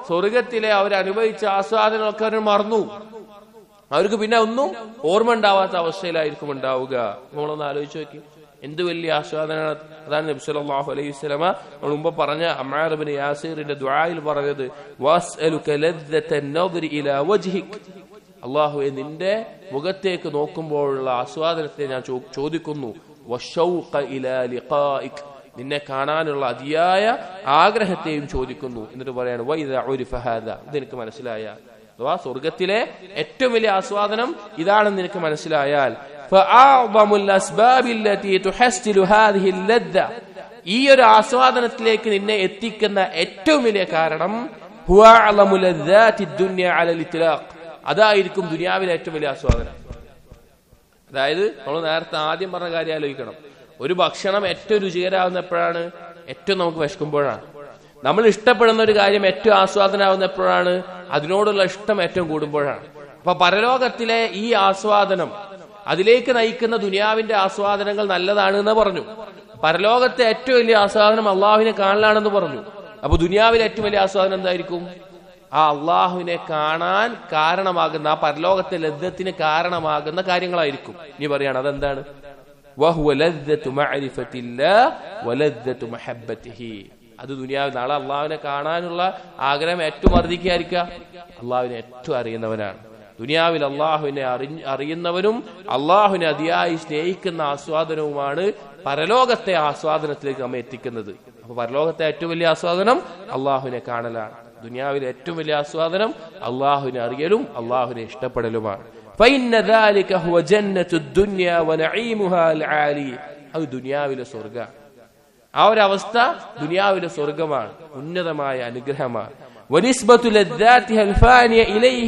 സ്വർഗത്തിലെ അവർ അനുഭവിച്ച ആസ്വാദനമൊക്കെ അവർ മറന്നു അവർക്ക് പിന്നെ ഒന്നും ഓർമ്മ ഉണ്ടാവാത്ത അവസ്ഥയിലായിരിക്കും ഉണ്ടാവുക നമ്മളൊന്ന് ആലോചിച്ച് നോക്കി എന്ത് വലിയ ആസ്വാദനമാണ് അതാണ് നബി സല്ലല്ലാഹു അലൈഹി വസല്ലമ നമ്മൾ മുമ്പ് പറഞ്ഞ അമ്മാർ ഇബ്നു യാസീറിന്റെ ദുആയിൽ പറഞ്ഞത് വസ്അലുക ലദ്ദത നദ്രി ഇലാ വജ്ഹിക് അള്ളാഹുവെ നിന്റെ മുഖത്തേക്ക് നോക്കുമ്പോഴുള്ള ആസ്വാദനത്തെ ഞാൻ ചോ- ചോദിക്കുന്നു വശൗഖ ഇലാ ലിഖാഇക് നിന്നെ കാണാനുള്ള അതിയായ ആഗ്രഹത്തെയും ചോദിക്കുന്നു എന്നിട്ട് പറയാണ് വൈദ ഉരിഫ ഹാദ ഇതെനിക്ക് മനസ്സിലായ അഥവാ സ്വർഗത്തിലെ ഏറ്റവും വലിയ ആസ്വാദനം ഇതാണെന്ന് നിനക്ക് മനസ്സിലായാൽ فأعظم الأسباب التي تحصل هذه اللذة ഈ ഒരു ആസ്വാദനത്തിലേക്ക് നിന്നെ എത്തിക്കുന്ന ഏറ്റവും വലിയ കാരണം هو أعظم لذات الدنيا على الإطلاق അതായിരിക്കും ദുനിയാവിലെ ഏറ്റവും വലിയ ആസ്വാദനം അതായത് നമ്മൾ നേരത്തെ ആദ്യം പറഞ്ഞ കാര്യം ആലോചിക്കണം ഒരു ഭക്ഷണം ഏറ്റവും രുചികരാകുന്ന എപ്പോഴാണ് ഏറ്റവും നമുക്ക് വിശക്കുമ്പോഴാണ് നമ്മൾ ഇഷ്ടപ്പെടുന്ന ഒരു കാര്യം ഏറ്റവും ആസ്വാദനാവുന്ന എപ്പോഴാണ് അതിനോടുള്ള ഇഷ്ടം ഏറ്റവും കൂടുമ്പോഴാണ് അപ്പൊ പരലോകത്തിലെ ഈ ആസ്വാദനം അതിലേക്ക് നയിക്കുന്ന ദുനിയാവിന്റെ ആസ്വാദനങ്ങൾ നല്ലതാണ് എന്ന് പറഞ്ഞു പരലോകത്തെ ഏറ്റവും വലിയ ആസ്വാദനം അള്ളാഹുവിനെ കാണലാണെന്ന് പറഞ്ഞു അപ്പൊ ദുനിയാവിലെ ഏറ്റവും വലിയ ആസ്വാദനം എന്തായിരിക്കും ആ അള്ളാഹുവിനെ കാണാൻ കാരണമാകുന്ന ആ പരലോകത്തെ ലദ്ദത്തിന് കാരണമാകുന്ന കാര്യങ്ങളായിരിക്കും ഇനി പറയാണ് അതെന്താണ് വഹുവ ലദ്ദത്തു മഅരിഫത്തില്ലാ വലദ്ദത്തു മഹബ്ബത്തിഹി അത് ദുനിയാവിൽ നാളെ അള്ളാഹുവിനെ കാണാനുള്ള ആഗ്രഹം ഏറ്റവും വർദ്ധിക്കാതിരിക്കുക അള്ളാഹുവിനെ ഏറ്റവും അറിയുന്നവനാണ് ദുനിയാവിൽ അള്ളാഹുവിനെ അറിഞ്ഞ് അറിയുന്നവനും അള്ളാഹുവിനെ അതിയായി സ്നേഹിക്കുന്ന ആസ്വാദനവുമാണ് പരലോകത്തെ ആസ്വാദനത്തിലേക്ക് നമ്മെ എത്തിക്കുന്നത് അപ്പൊ പരലോകത്തെ ഏറ്റവും വലിയ ആസ്വാദനം അള്ളാഹുവിനെ കാണലാണ് ദുനിയാവിലെ ഏറ്റവും വലിയ ആസ്വാദനം അള്ളാഹുവിനെ അറിയലും അള്ളാഹുവിനെ ഇഷ്ടപ്പെടലുമാണ് فإن ذلك هو جنة الدنيا ونعيمها العالي അത് ദുനിയാവിലെ സ്വർഗ ആ ഒരു അവസ്ഥ ദുനിയാവിലെ സ്വർഗമാണ് ഉന്നതമായ അനുഗ്രഹമാണ് വനിസ്ബത്തു ലദ്ദാത്തിഹ الفانية إليه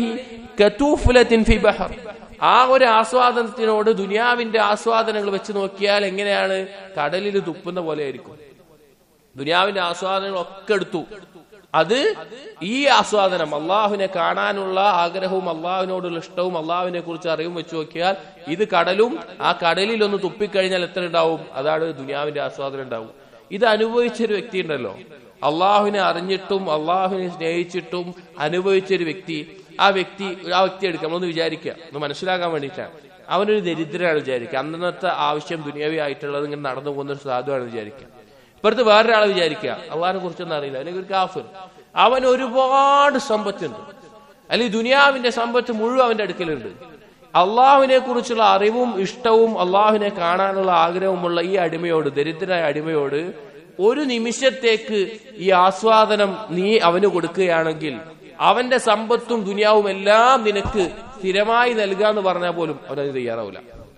كتوفلة في بحر ആ ഒരു ആസ്വാദനത്തിനോട് ദുനിയാവിന്റെ ആസ്വാദനങ്ങൾ വെച്ച് നോക്കിയാൽ എങ്ങനെയാണ് കടലിൽ തുപ്പുന്ന പോലെ ആയിരിക്കും ദുനിയാവിന്റെ ആസ്വാദനങ്ങൾ ഒക്കെ എടുത്തു അത് ഈ ആസ്വാദനം അള്ളാഹുവിനെ കാണാനുള്ള ആഗ്രഹവും അള്ളാഹുവിനോടുള്ള ഇഷ്ടവും അള്ളാഹുവിനെ കുറിച്ച് അറിവും വെച്ച് നോക്കിയാൽ ഇത് കടലും ആ കടലിൽ ഒന്ന് തുപ്പിക്കഴിഞ്ഞാൽ എത്ര ഉണ്ടാവും അതാണ് ദുനിയാവിന്റെ ആസ്വാദനം ഉണ്ടാവും ഇത് അനുഭവിച്ച ഒരു വ്യക്തി ഉണ്ടല്ലോ അള്ളാഹുവിനെ അറിഞ്ഞിട്ടും അള്ളാഹുവിനെ സ്നേഹിച്ചിട്ടും അനുഭവിച്ച ഒരു വ്യക്തി ആ വ്യക്തി ആ വ്യക്തി എടുക്കാം നമ്മളൊന്ന് വിചാരിക്കുക ഒന്ന് മനസ്സിലാക്കാൻ വേണ്ടിയിട്ടാണ് അവനൊരു ദരിദ്രനാണ് വിചാരിക്കുക അന്നത്തെ ആവശ്യം ദുനിയാവി ആയിട്ടുള്ളത് ഇങ്ങനെ നടന്നു പോകുന്ന ഒരു സാധുവാണ് വിചാരിക്കുക ഇപ്പുറത്ത് വേറൊരാളെ വിചാരിക്കുക അള്ളാഹിനെ കുറിച്ചൊന്നും അറിയില്ല അല്ലെങ്കിൽ ഒരു കാഫിർ അവൻ ഒരുപാട് സമ്പത്തുണ്ട് അല്ലെങ്കിൽ ദുനിയാവിന്റെ സമ്പത്ത് മുഴുവൻ അവന്റെ അടുക്കലുണ്ട് അള്ളാഹുവിനെ കുറിച്ചുള്ള അറിവും ഇഷ്ടവും അള്ളാഹുവിനെ കാണാനുള്ള ആഗ്രഹവുമുള്ള ഈ അടിമയോട് ദരിദ്രനായ അടിമയോട് ഒരു നിമിഷത്തേക്ക് ഈ ആസ്വാദനം നീ അവന് കൊടുക്കുകയാണെങ്കിൽ അവന്റെ സമ്പത്തും ദുനിയാവും എല്ലാം നിനക്ക് സ്ഥിരമായി നൽകാന്ന് പറഞ്ഞാൽ പോലും അവനത് തയ്യാറാവില്ല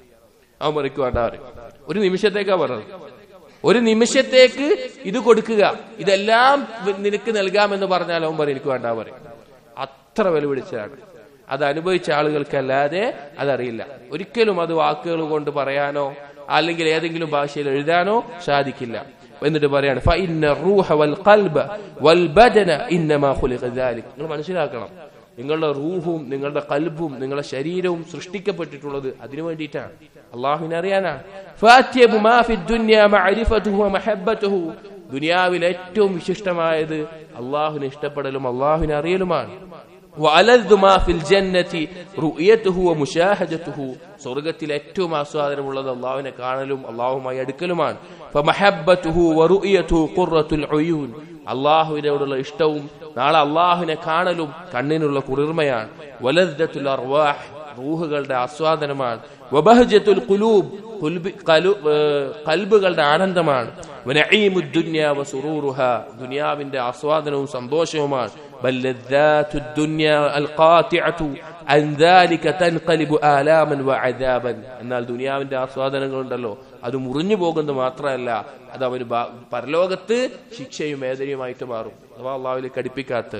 അവൻ പറയ്ക്ക് വേണ്ട പറയും ഒരു നിമിഷത്തേക്കാ പറഞ്ഞത് ഒരു നിമിഷത്തേക്ക് ഇത് കൊടുക്കുക ഇതെല്ലാം നിനക്ക് നൽകാമെന്ന് പറഞ്ഞാൽ അവൻ പറയും എനിക്ക് വേണ്ട പറയും അത്ര വില പിടിച്ചതാണ് അത് അനുഭവിച്ച ആളുകൾക്കല്ലാതെ അതറിയില്ല ഒരിക്കലും അത് വാക്കുകൾ കൊണ്ട് പറയാനോ അല്ലെങ്കിൽ ഏതെങ്കിലും ഭാഷയിൽ എഴുതാനോ സാധിക്കില്ല എന്നിട്ട് പറയാണ് ഫഇന്ന റൂഹ വൽ ഖൽബ വൽ ബദന ഇന്നമാ ഖുലിഖ ദാലിക് നിങ്ങൾ മനസ്സിലാക്കണം നിങ്ങളുടെ റൂഹും നിങ്ങളുടെ കൽബും നിങ്ങളുടെ ശരീരവും സൃഷ്ടിക്കപ്പെട്ടിട്ടുള്ളത് അതിനു വേണ്ടിയിട്ടാണ് അള്ളാഹുവിനെ അറിയാനാണ് ഫാത്യബു മാ ഫി ദുനിയ മഅരിഫതുഹു വ മഹബ്ബതുഹു ദുനിയാവിൽ ഏറ്റവും വിശിഷ്ടമായത് അള്ളാഹുവിനെ ഇഷ്ടപ്പെടലും അള്ളാഹുവിനെ അറിയലുമാണ് وألذ ما في الجنة رؤيته ومشاهدته സ്വർഗത്തിൽ ഏറ്റവും ആസ്വാദനമുള്ളത് അള്ളാഹുവിനെ കാണലും അള്ളാഹുമായി അടുക്കലുമാണ് فمحبته ورؤيته قرة العيون അള്ളാഹുവിനോടുള്ള ഇഷ്ടവും നാളെ അള്ളാഹുവിനെ കാണലും കണ്ണിനുള്ള കുളിർമയാണ് വലദ്ദത്തുൽ അർവാഹ് റൂഹുകളുടെ ആസ്വാദനമാണ് വബഹജത്തുൽ ഖുലൂബ് കൽബുകളുടെ ആനന്ദമാണ് വനഈമുദ് ദുനിയ വസുറൂറുഹ ദുനിയാവിന്റെ ആസ്വാദനവും സന്തോഷവുമാണ് ബൽ ലദ്ദാത്തുദ് ദുനിയ അൽ ഖാതിഅതു അൻ ദാലിക തൻഖലിബു ആലാമൻ വഅദാബൻ എന്നാൽ ദുനിയാവിന്റെ ആസ്വാദനങ്ങളുണ്ടല്ലോ അത് മുറിഞ്ഞു പോകുന്നത് മാത്രമല്ല അത് അവന് പരലോകത്ത് ശിക്ഷയും വേദനയുമായിട്ട് മാറും അഥവാ അള്ളാഹുലേക്ക് അടുപ്പിക്കാത്ത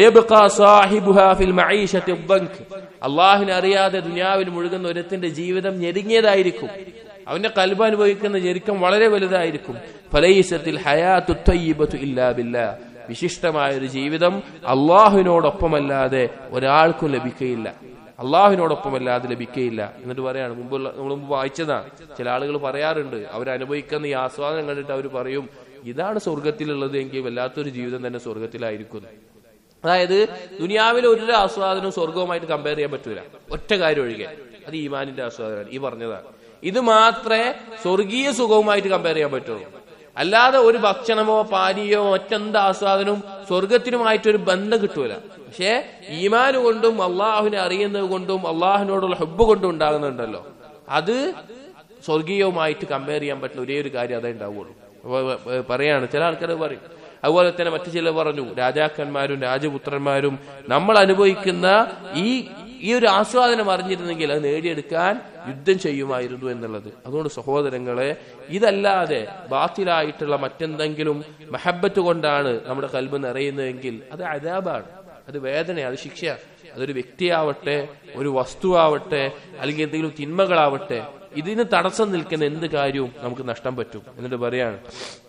അള്ളാഹിനെ അറിയാതെ ദുനിയാവിൽ മുഴുകുന്ന ഒരുത്തിന്റെ ജീവിതം ഞെരുങ്ങിയതായിരിക്കും അവന്റെ കൽബ് അനുഭവിക്കുന്ന ഞെരുക്കം വളരെ വലുതായിരിക്കും ഫലൈസത്തിൽ ഹയാത്തു ഇല്ലാ ബില്ലാ വിശിഷ്ടമായ ഒരു ജീവിതം അള്ളാഹുവിനോടൊപ്പമല്ലാതെ ഒരാൾക്കും ലഭിക്കുകയില്ല അള്ളാഹുവിനോടൊപ്പമല്ലാതെ ലഭിക്കുകയില്ല എന്നിട്ട് പറയാണ് മുമ്പുള്ള നമ്മൾ മുമ്പ് വായിച്ചതാണ് ചില ആളുകൾ പറയാറുണ്ട് അവരനുഭവിക്കുന്ന ഈ ആസ്വാദനം കണ്ടിട്ട് അവർ പറയും ഇതാണ് സ്വർഗത്തിലുള്ളത് എങ്കിൽ വല്ലാത്തൊരു ജീവിതം തന്നെ സ്വർഗത്തിലായിരിക്കുന്നു അതായത് ദുനിയാവിലെ ഒരു ആസ്വാദനവും സ്വർഗവുമായിട്ട് കമ്പയർ ചെയ്യാൻ പറ്റൂല ഒറ്റ കാര്യം ഒഴികെ അത് ഈമാനിന്റെ ആസ്വാദനമാണ് ഈ പറഞ്ഞതാണ് ഇത് മാത്രമേ സ്വർഗീയ സുഖവുമായിട്ട് കമ്പയർ ചെയ്യാൻ പറ്റുള്ളൂ അല്ലാതെ ഒരു ഭക്ഷണമോ പാനീയമോ മറ്റെന്ത് ആസ്വാദനവും സ്വർഗത്തിനുമായിട്ടൊരു ബന്ധം കിട്ടൂല പക്ഷേ ഈമാന് കൊണ്ടും അള്ളാഹുവിനെ അറിയുന്നത് കൊണ്ടും അള്ളാഹുവിനോടുള്ള ഹെബ് കൊണ്ടും ഉണ്ടാകുന്നുണ്ടല്ലോ അത് സ്വർഗീയവുമായിട്ട് കമ്പയർ ചെയ്യാൻ പറ്റുന്ന ഒരേ ഒരു കാര്യം അതേ ഉണ്ടാവുള്ളൂ അപ്പൊ, ഏ, പറയാണ് ചില ആൾക്കാർ പറയും അതുപോലെ തന്നെ മറ്റു ചിലർ പറഞ്ഞു രാജാക്കന്മാരും രാജപുത്രന്മാരും നമ്മൾ അനുഭവിക്കുന്ന ഈ ഈ ഒരു ആസ്വാദനം അറിഞ്ഞിരുന്നെങ്കിൽ അത് നേടിയെടുക്കാൻ യുദ്ധം ചെയ്യുമായിരുന്നു എന്നുള്ളത് അതുകൊണ്ട് സഹോദരങ്ങളെ ഇതല്ലാതെ ബാത്തിലായിട്ടുള്ള മറ്റെന്തെങ്കിലും മഹബത്ത് കൊണ്ടാണ് നമ്മുടെ കൽബ് നിറയുന്നതെങ്കിൽ അത് അതാബാണ് അത് വേദനയാണ് അത് ശിക്ഷയാണ് അതൊരു വ്യക്തിയാവട്ടെ ഒരു വസ്തുവാവട്ടെ അല്ലെങ്കിൽ എന്തെങ്കിലും തിന്മകളാവട്ടെ ഇതിന് തടസ്സം നിൽക്കുന്ന എന്ത് കാര്യവും നമുക്ക് നഷ്ടം പറ്റും എന്നിട്ട് പറയാണ്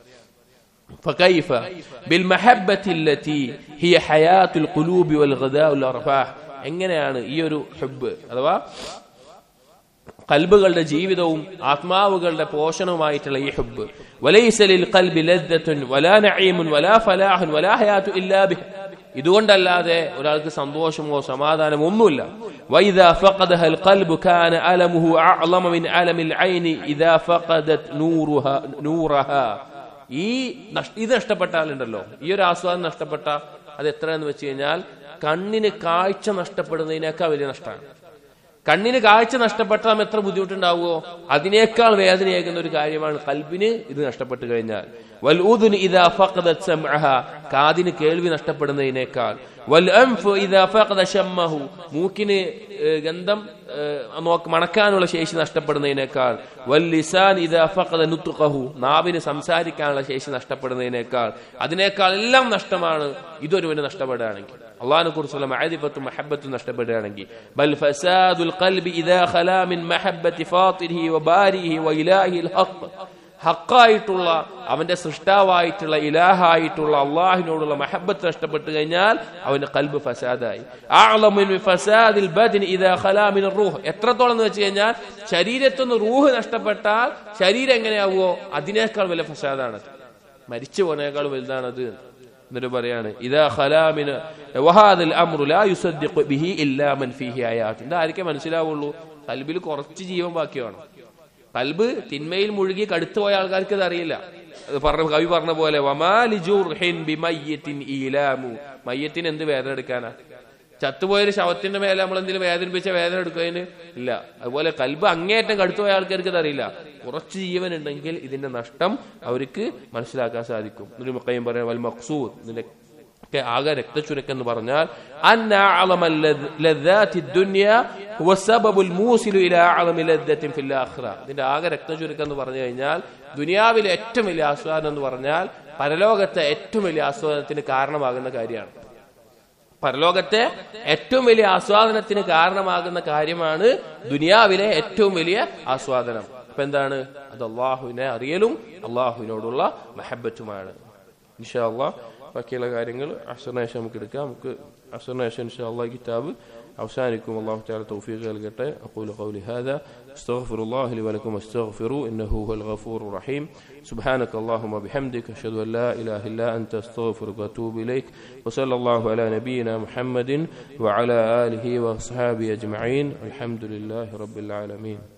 فكيف بالمحبة التي هي حياة القلوب والغذاء والأرفاح എങ്ങനെയാണ് ഈ ഒരു ഹുബ് അഥവാ കൽബുകളുടെ ജീവിതവും ആത്മാവുകളുടെ പോഷണവുമായിട്ടുള്ള ഈ ഹുബ് വലൈസലിൽ കൽബി ലദ്ദത്തുൻ വലാ നഈമുൻ വലാ ഫലാഹുൻ വലാ ഹയാത്തു ഇല്ലാ ബിഹ് ഇതുകൊണ്ടല്ലാതെ ഒരാൾക്ക് സന്തോഷമോ സമാധാനമോ ഒന്നുമില്ല വൈദാ ഫഖദഹ القلب كان ألمه أعظم من ألم العين إذا فقدت نورها نورها ഈ നഷ്- ഇത് നഷ്ടപ്പെട്ടാലുണ്ടല്ലോ ഈ ഒരു ആസ്വാദനം നഷ്ടപ്പെട്ട അത് എത്രയെന്ന് വെച്ച് കഴിഞ്ഞാൽ കണ്ണിന് കാഴ്ച നഷ്ടപ്പെടുന്നതിനേക്കാൾ വലിയ നഷ്ടമാണ് കണ്ണിന് കാഴ്ച നഷ്ടപ്പെട്ടാൽ നാം എത്ര ബുദ്ധിമുട്ടുണ്ടാവുമോ അതിനേക്കാൾ വേദനയേകുന്ന ഒരു കാര്യമാണ് കൽബിന് ഇത് നഷ്ടപ്പെട്ടു കഴിഞ്ഞാൽ വൽ ഉദുന് ഇദാ ഫഖദത് സമഅഹ കാതിന് കേൾവി നഷ്ടപ്പെടുന്നതിനേക്കാൾ വൽ അൻഫ് ഇദാ ഫഖദ ശമ്മഹു മൂക്കിന് ഏഹ്, ഗന്ധം ഏഹ്, നോക്ക് മണക്കാനുള്ള ശേഷി നഷ്ടപ്പെടുന്നതിനേക്കാൾ വൽ ലിസാൻ ഇദാ ഫഖദ നുത്ഖഹു നാവിന് സംസാരിക്കാനുള്ള ശേഷി നഷ്ടപ്പെടുന്നതിനേക്കാൾ അതിനേക്കാൾ എല്ലാം നഷ്ടമാണ് ഇതൊരുവന് നഷ്ടപ്പെടുകയാണെങ്കിൽ അള്ളാഹിനെ കുറിച്ചുള്ള മഅരിഫത്തും മഹബത്തും നഷ്ടപ്പെടുകയാണെങ്കിൽ ബൽ ഫസാദുൽ ഖൽബി ഇദാ ഖലാ മിൻ മഹബ്ബത്തി ഫാത്തിരിഹി വബാരിഹി വഇലാഹിൽ ഹഖ് ഹക്കായിട്ടുള്ള അവന്റെ സൃഷ്ടാവായിട്ടുള്ള ഇലാഹായിട്ടുള്ള അള്ളാഹിനോടുള്ള മഹബത്ത് നഷ്ടപ്പെട്ടു കഴിഞ്ഞാൽ അവന്റെ കൽബ് ഫസാദായി അഅ്ളമു മിൻ ഫസാദിൽ ബദനി ഇദാ ഖലാ മിൻ റൂഹ് എത്രത്തോളം എന്ന് വെച്ച് കഴിഞ്ഞാൽ ശരീരത്തിൽ നിന്ന് റൂഹ് നഷ്ടപ്പെട്ടാൽ ശരീരം എങ്ങനെയാവുമോ അതിനേക്കാൾ വലിയ ഫസാദാണ് മരിച്ചു പോനേക്കാൾ വലുതാണത് എന്നിട്ട് പറയാണ് ഇതാ ഖലാമിന് വഹാദൽ അംറു ലാ യുസദ്ദിഖു ബിഹി ഇല്ലാ മൻ ഫീഹി ആയാത്ത് ഇത് ആർക്കേ മനസ്സിലാവുള്ളൂ കൽബിൽ കുറച്ച് ജീവൻ ബാക്കി വേണം കൽബ് തിന്മയിൽ മുഴുകി കടുത്തു പോയ ആൾക്കാർക്ക് ഇത് അറിയില്ല അത് പറഞ്ഞ കവി പറഞ്ഞ പോലെ വമാലി ജുർഹിൻ ബിമയ്യത്തിൻ ഈലാമു മയ്യത്തിന് എന്ത് വേദന എടുക്കാനാ ചത്തുപോയൊരു ശവത്തിന്റെ മേലെ നമ്മൾ എന്തെങ്കിലും വേദനിപ്പിച്ച വേദന എടുക്കുന്നതിന് ഇല്ല അതുപോലെ കൽബ് അങ്ങേയറ്റം കടുത്തുപോയ ആൾക്കാർക്ക് ഇതറിയില്ല കുറച്ച് ജീവൻ ഉണ്ടെങ്കിൽ ഇതിന്റെ നഷ്ടം അവർക്ക് മനസ്സിലാക്കാൻ സാധിക്കും ഒരു മുക്കയും പറയാം വൽ മക്സൂദ് ഇതിന്റെ ഒക്കെ ആകെ രക്തചുരുക്കം എന്ന് പറഞ്ഞാൽ അന്ന അഅളമ ലദ്- ലദ്ദാത്തി ദുനിയ ഹുവ സബബുൽ മൂസിലു ഇലാ അഅളമി ലദ്ദത്തിൻ ഫിൽ ആഖിറ ഇതിന്റെ ആകെ രക്തചുരുക്കം എന്ന് പറഞ്ഞു കഴിഞ്ഞാൽ ദുനിയാവിലെ ഏറ്റവും വലിയ ആസ്വാദനം എന്ന് പറഞ്ഞാൽ പരലോകത്തെ ഏറ്റവും വലിയ ആസ്വാദനത്തിന് കാരണമാകുന്ന കാര്യമാണ് പരലോകത്തെ ഏറ്റവും വലിയ ആസ്വാദനത്തിന് കാരണമാകുന്ന കാര്യമാണ് ദുനിയാവിലെ ഏറ്റവും വലിയ ആസ്വാദനം അപ്പൊ എന്താണ് അത് അള്ളാഹുവിനെ അറിയലും അള്ളാഹുവിനോടുള്ള മഹബറ്റുമാണ് ഇൻഷാ അള്ളാഹ് ബാക്കിയുള്ള കാര്യങ്ങൾ അസറിനേഷം നമുക്ക് എടുക്കാം നമുക്ക് അസറിനേഷം ഇൻഷാ അള്ളാഹ് കിതാബ് അവസാനിക്കും അള്ളാഹു تعالى توفيق നൽകട്ടെ أقول قولي هذا استغفر الله لي ولكم استغفروا إنه هو الغفور الرحيم سبحانك اللهم وبحمدك أشهد أن لا إله إلا أنت استغفرك وأتوب إليك وصلى الله على نبينا محمد وعلى آله وأصحابه أجمعين الحمد لله رب العالمين